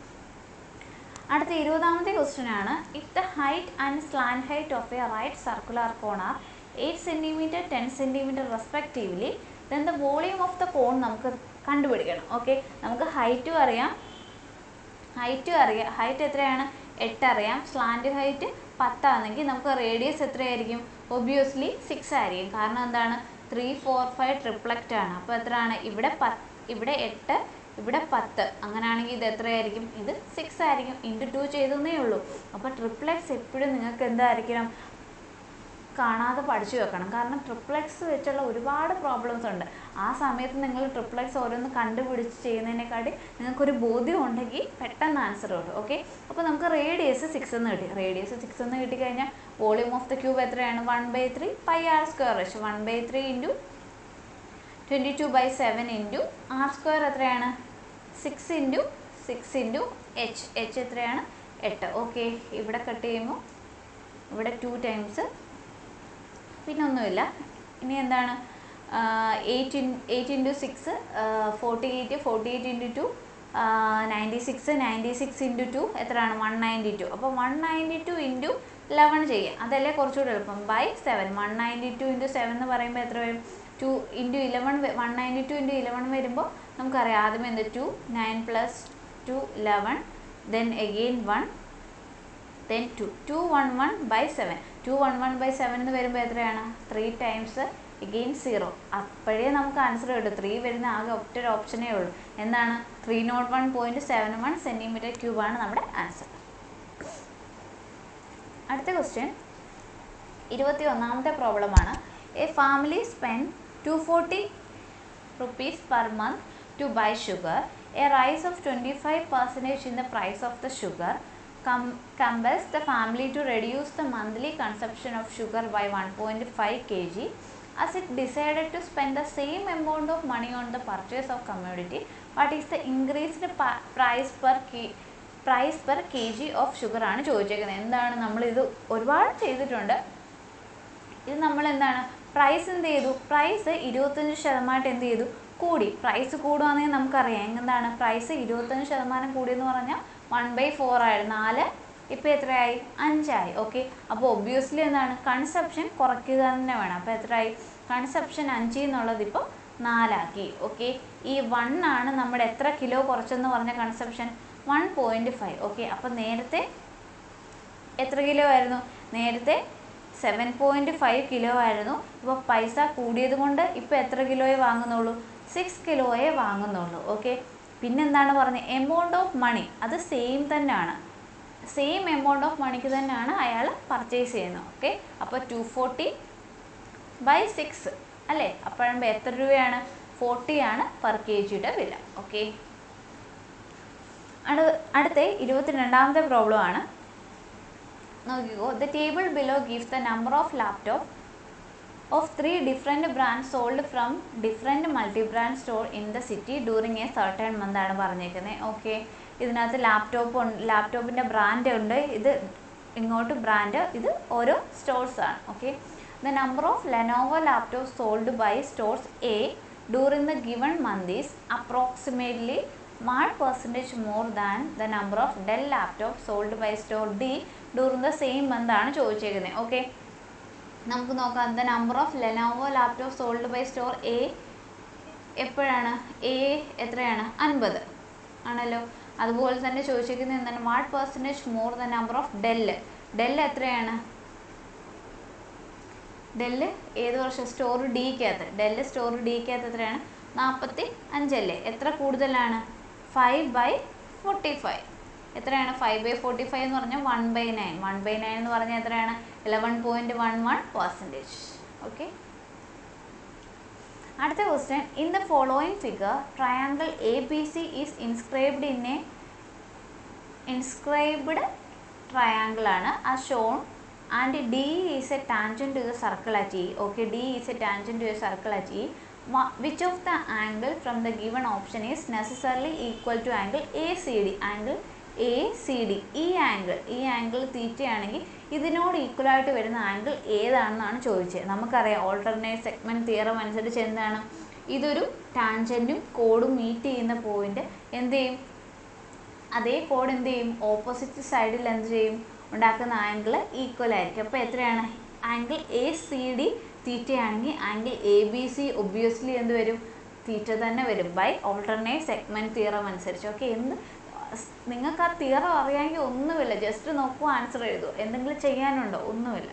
Speaker 1: അടുത്ത ഇരുപതാമത്തെ ക്വസ്റ്റ്യൻ ആണ് if the height and slant height of a right circular cone are eight centimeter ten centimeter respectively then the volume of the cone നമുക്ക് കണ്ടുപിടിക്കണം ഓക്കെ നമുക്ക് ഹൈറ്റും അറിയാം ഹൈറ്റും അറിയാം ഹൈറ്റ് എത്രയാണ് എട്ട് അറിയാം സ്ലാൻഡ് ഹൈറ്റ് പത്താണെങ്കിൽ നമുക്ക് റേഡിയസ് എത്രയായിരിക്കും ഒബ്വിയസ്ലി സിക്സ് ആയിരിക്കും കാരണം എന്താണ് ത്രീ ഫോർ ഫൈവ് ട്രിപ്ലക്റ്റ് ആണ് അപ്പോൾ എത്രയാണ് ഇവിടെ പത്ത് ഇവിടെ എട്ട് ഇവിടെ പത്ത് അങ്ങനെയാണെങ്കിൽ ഇത് എത്രയായിരിക്കും ഇത് സിക്സ് ആയിരിക്കും ഇൻറ്റു ടു ചെയ്തേ ഉള്ളൂ അപ്പോൾ ട്രിപ്ലക്സ് എപ്പോഴും നിങ്ങൾക്ക് എന്തായിരിക്കണം കാണാതെ പഠിച്ചു വെക്കണം കാരണം ട്രിപ്ലക്സ് വെച്ചുള്ള ഒരുപാട് പ്രോബ്ലംസ് ഉണ്ട് ആ സമയത്ത് നിങ്ങൾ ട്രിപ്ലക്സ് ഓരോന്ന് കണ്ടുപിടിച്ച് ചെയ്യുന്നതിനെക്കാട്ടി നിങ്ങൾക്കൊരു ബോധ്യം ഉണ്ടെങ്കിൽ പെട്ടെന്ന് ആൻസർ കിട്ടും ഓക്കെ അപ്പോൾ നമുക്ക് റേഡിയസ് സിക്സ് എന്ന് കിട്ടി റേഡിയസ് സിക്സ് എന്ന് കിട്ടിക്കഴിഞ്ഞാൽ വോളിയം ഓഫ് ദ ക്യൂബ് എത്രയാണ് one by three pi r square വെച്ച് one by three into twenty two by seven into r square എത്രയാണ് six into six into h h എത്രയാണ് എട്ട് ഓക്കെ ഇവിടെ കട്ട് ചെയ്യുമ്പോൾ ഇവിടെ ടു ടൈംസ് പിന്നെ ഒന്നുമില്ല ഇനി എന്താണ് eight in eight into six forty eight forty eight into two ninety six ninety six into two എത്രയാണ് വൺ നയൻറ്റി ടു അപ്പോൾ one ninety two into eleven ചെയ്യുക അതല്ലേ കുറച്ചുകൂടി എളുപ്പം by seven one ninety two into seven എന്ന് പറയുമ്പോൾ എത്ര വരും two into eleven one ninety two into eleven വരുമ്പോൾ നമുക്കറിയാം ആദ്യം എന്ത് two nine plus two eleven then again one then two two one one by seven two one one by seven എന്ന് വരുമ്പോൾ എത്രയാണ് ത്രീ ടൈംസ് എഗെയിൻ സീറോ അപ്പോഴേ നമുക്ക് ആൻസർ കിട്ടും ത്രീ വരുന്ന ആകെ ഒറ്റ ഒരു ഓപ്ഷനേ ഉള്ളൂ എന്താണ് three nought one point seven one centimeter ക്യൂബാണ് നമ്മുടെ ആൻസർ അടുത്ത ക്വസ്റ്റ്യൻ ഇരുപത്തി ഒന്നാമത്തെ പ്രോബ്ലമാണ് a family spend two forty rupees per month to buy sugar a rise of twenty five percentage in the price of the sugar com compels the family to reduce the monthly consumption of sugar by 1.5 kg as it decided to spend the same amount of money on the purchase of commodity what is the increased pa- price per key price per K G of sugar ആണ് ചോദിച്ചേക്കുന്നത് എന്താണ് നമ്മളിത് ഒരുപാട് ചെയ്തിട്ടുണ്ട് ഇത് നമ്മൾ എന്താണ് പ്രൈസ് എന്ത് ചെയ്തു പ്രൈസ് ഇരുപത്തഞ്ച് ശതമാനമായിട്ട് എന്ത് ചെയ്തു കൂടി പ്രൈസ് കൂടുകയാണെങ്കിൽ നമുക്കറിയാം എന്താണ് പ്രൈസ് ഇരുപത്തഞ്ച് ശതമാനം കൂടിയെന്ന് പറഞ്ഞാൽ വൺ ബൈ ഫോർ ആയിരുന്നു നാല് ഇപ്പോൾ എത്രയായി അഞ്ചായി ഓക്കെ അപ്പോൾ ഒബ്വിയസ്ലി എന്താണ് കൺസെപ്ഷൻ കുറയ്ക്കുക തന്നെ വേണം അപ്പോൾ എത്രയായി കൺസെപ്ഷൻ അഞ്ച് എന്നുള്ളത് ഇപ്പോൾ നാലാക്കി ഓക്കെ ഈ വൺ ആണ് നമ്മുടെ എത്ര കിലോ കുറച്ചെന്ന് പറഞ്ഞ consumption one point five okay അപ്പോൾ നേരത്തെ എത്ര കിലോ ആയിരുന്നു നേരത്തെ സെവൻ പോയിൻറ്റ് ഫൈവ് കിലോ ആയിരുന്നു ഇപ്പോൾ പൈസ കൂടിയത് കൊണ്ട് ഇപ്പോൾ എത്ര കിലോയെ വാങ്ങുന്നുള്ളൂ സിക്സ് കിലോയെ വാങ്ങുന്നുള്ളൂ ഓക്കെ പിന്നെന്താണ് പറഞ്ഞത് എമൗണ്ട് ഓഫ് മണി അത് സെയിം തന്നെയാണ് സെയിം എമൗണ്ട് ഓഫ് മണിക്ക് തന്നെയാണ് അയാൾ പർച്ചേസ് ചെയ്യുന്നത് ഓക്കെ അപ്പോൾ ടു ഫോർട്ടി ബൈ സിക്സ് അല്ലേ അപ്പോഴുമ്പോൾ എത്ര രൂപയാണ് ഫോർട്ടി ആണ് പെർ കെ ജിയുടെ വില ഓക്കെ അടു അടുത്ത ഇരുപത്തിരണ്ടാമത്തെ പ്രോബ്ലം ആണ് നോക്കിക്കോ the table below gives the number of laptop of three different brand sold from different multi brand store in the city during a certain month ആണ് പറഞ്ഞേക്കുന്നത് ഓക്കെ ഇതിനകത്ത് ലാപ്ടോപ്പ് ഉണ്ട് ലാപ്ടോപ്പിൻ്റെ ബ്രാൻഡ് ഉണ്ട് ഇത് ഇങ്ങോട്ട് ബ്രാൻഡ് ഇത് ഓരോ സ്റ്റോഴ്സ് ആണ് okay the number of Lenovo laptop sold by stores A during the given month is approximately mall percentage more than the number of Dell laptop sold by store D during the same month ആണ് ചോദിച്ചേക്കുന്നത് ഓക്കെ നമുക്ക് നോക്കാം the number of Lenovo laptop sold by store A എപ്പോഴാണ് എ എത്രയാണ് അൻപത് ആണല്ലോ അതുപോലെ തന്നെ ചോദിച്ചിരിക്കുന്നത് എന്താണ് what percentage more the number of Dell Dell എത്രയാണ് ഡെല്ല് ഏത് വർഷം സ്റ്റോർ ഡിക്കകത്ത് ഡെല്ല് സ്റ്റോർ ഡിക്കകത്ത് എത്രയാണ് നാൽപ്പത്തി അഞ്ചല്ലേ എത്ര കൂടുതലാണ് ഫൈവ് ബൈ ഫോർട്ടി ഫൈവ് എത്രയാണ് ഫൈവ് ബൈ ഫോർട്ടി ഫൈവ് എന്ന് പറഞ്ഞാൽ one by nine one by nine എന്ന് പറഞ്ഞാൽ എത്രയാണ് eleven point one one percentage okay അടുത്ത question in the following figure triangle A B C is inscribed in a inscribed triangle ആണ് ആ shown and D is a tangent to the circle at E okay D is a tangent to the circle at E which of the angle from the given option is necessarily equal to angle A C D angle A C D ഈ ആംഗിൾ ഈ ആംഗിൾ തീറ്റയാണെങ്കിൽ ഇതിനോട് ഈക്വൽ ആയിട്ട് വരുന്ന ആംഗിൾ ഏതാണെന്നാണ് ചോദിച്ചത് നമുക്കറിയാം ഓൾട്ടർനേറ്റ് സെഗ്മെൻറ്റ് തിയറം അനുസരിച്ച് എന്താണ് ഇതൊരു ടാൻജൻറ്റും കോഡും മീറ്റ് ചെയ്യുന്ന പോയിന്റ് എന്ത് ചെയ്യും അതേ കോഡ് എന്ത് ചെയ്യും ഓപ്പോസിറ്റ് സൈഡിൽ എന്ത് ചെയ്യും ഉണ്ടാക്കുന്ന ആംഗിൾ ഈക്വൽ ആയിരിക്കും അപ്പോൾ എത്രയാണ് ആംഗിൾ എ സി ഡി തീറ്റയാണെങ്കിൽ angle A B C obviously എന്ത് വരും തീറ്റ തന്നെ വരും ബൈ ഓൾട്ടർനേറ്റ് സെഗ്മെൻറ്റ് തിയറം അനുസരിച്ച് ഓക്കെ എന്ത് നിങ്ങൾക്ക് ആ തിയറം അറിയാമെങ്കിൽ ഒന്നുമില്ല ജസ്റ്റ് നോക്കൂ ആൻസർ എഴുതൂ എന്തെങ്കിലും ചെയ്യാനുണ്ടോ ഒന്നുമില്ല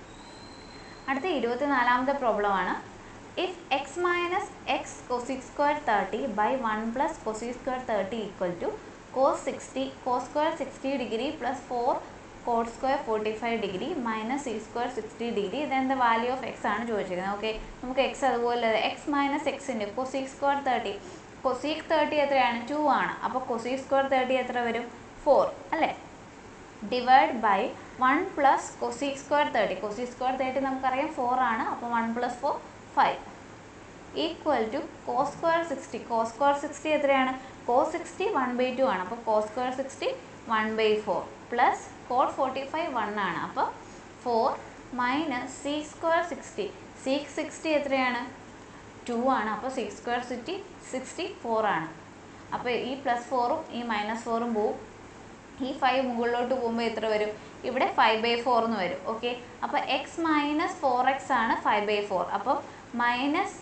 Speaker 1: അടുത്ത ഇരുപത്തിനാലാമത്തെ പ്രോബ്ലം ആണ് if x minus x cosec square thirty by one plus cosec square thirty equal to cos sixty cos square sixty degree plus four cot square forty five degree minus C square sixty degree then the value of x ആണ് ചോദിച്ചിരിക്കുന്നത് ഓക്കെ നമുക്ക് എക്സ് അതുപോലെ എക്സ് മൈനസ് എക്സിൻ്റെ cosec square thirty cosec thirty എത്രയാണ് ടു ആണ് അപ്പോൾ കൊസീക് സ്ക്വയർ തേർട്ടി എത്ര വരും ഫോർ അല്ലേ divide by one plus cosec square thirty cosec square thirty നമുക്കറിയാം ഫോർ ആണ് അപ്പോൾ one plus four five equal to cos square sixty cos square sixty എത്രയാണ് cos sixty one by two ആണ് അപ്പോൾ cos square sixty one by four plus cot forty five one ആണ് അപ്പോൾ four minus C square sixty sec sixty എത്രയാണ് ടു ആണ് അപ്പോൾ six square sixty sixty four ആണ് അപ്പോൾ ഈ പ്ലസ് ഫോറും ഈ മൈനസ് ഫോറും പോവും ഈ ഫൈവ് മുകളിലോട്ട് പോകുമ്പോൾ എത്ര വരും ഇവിടെ ഫൈവ് ബൈ ഫോർ എന്ന് വരും ഓക്കെ അപ്പോൾ എക്സ് മൈനസ് ഫോർ എക്സ് ആണ് ഫൈവ് ബൈ ഫോർ അപ്പോൾ മൈനസ്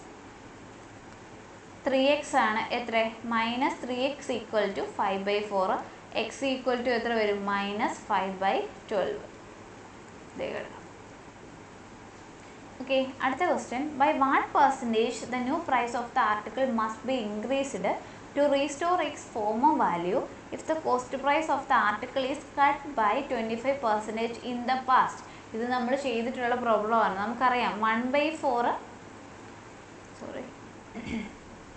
Speaker 1: ത്രീ എക്സ് ആണ് എത്ര minus three x equal to five by four x equal to എത്ര വരും minus five by twelve okay അടുത്ത question by what percentage the new price of the article must be increased to restore its former value if the cost price of the article is cut by twenty five percentage in the past ഇത് നമ്മൾ ചെയ്തിട്ടുള്ള പ്രോബ്ലമാണ് നമുക്കറിയാം one by four sorry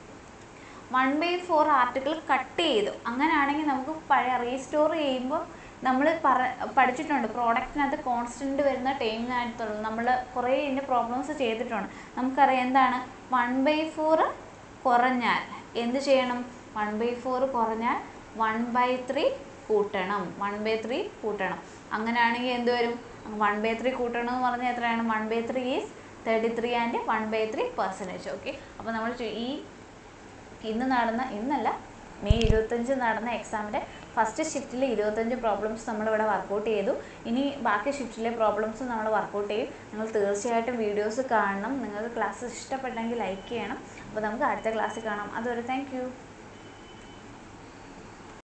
Speaker 1: one by four article cut ചെയ്തു അങ്ങനെയാണെങ്കിൽ നമുക്ക് പഴയ റീസ്റ്റോർ ചെയ്യുമ്പോൾ നമ്മൾ പറ പഠിച്ചിട്ടുണ്ട് പ്രോഡക്റ്റിനകത്ത് കോൺസ്റ്റൻറ്റ് വരുന്ന ടൈമിനകത്തുള്ളൂ നമ്മൾ കുറേ ഇതിൻ്റെ പ്രോബ്ലംസ് ചെയ്തിട്ടുണ്ട് നമുക്കറിയാം എന്താണ് വൺ ബൈ ഫോർ കുറഞ്ഞാൽ എന്ത് ചെയ്യണം വൺ ബൈ ഫോർ കുറഞ്ഞാൽ വൺ ബൈ ത്രീ കൂട്ടണം വൺ ബൈ ത്രീ കൂട്ടണം അങ്ങനെയാണെങ്കിൽ എന്ത് വരും വൺ ബൈ ത്രീ കൂട്ടണം എന്ന് പറഞ്ഞാൽ എത്രയാണ് one by three is thirty three and one by three percentage okay അപ്പോൾ നമ്മൾ ചു- ഈ ഇന്ന് നടന്ന ഇന്നല്ല മെയ് ഇരുപത്തഞ്ച് നടന്ന എക്സാമിൻ്റെ ഫസ്റ്റ് ഷിഫ്റ്റിൽ ഇരുപത്തഞ്ച് പ്രോബ്ലംസ് നമ്മളിവിടെ വർക്കൗട്ട് ചെയ്തു ഇനി ബാക്കി ഷിഫ്റ്റിലെ പ്രോബ്ലംസ് നമ്മൾ വർക്കൗട്ട് ചെയ്യും നിങ്ങൾ തീർച്ചയായിട്ടും വീഡിയോസ് കാണണം നിങ്ങൾക്ക് ക്ലാസ് ഇഷ്ടപ്പെട്ടെങ്കിൽ ലൈക്ക് ചെയ്യണം അപ്പോൾ നമുക്ക് അടുത്ത ക്ലാസ്സിൽ കാണാം അതുവരെ താങ്ക്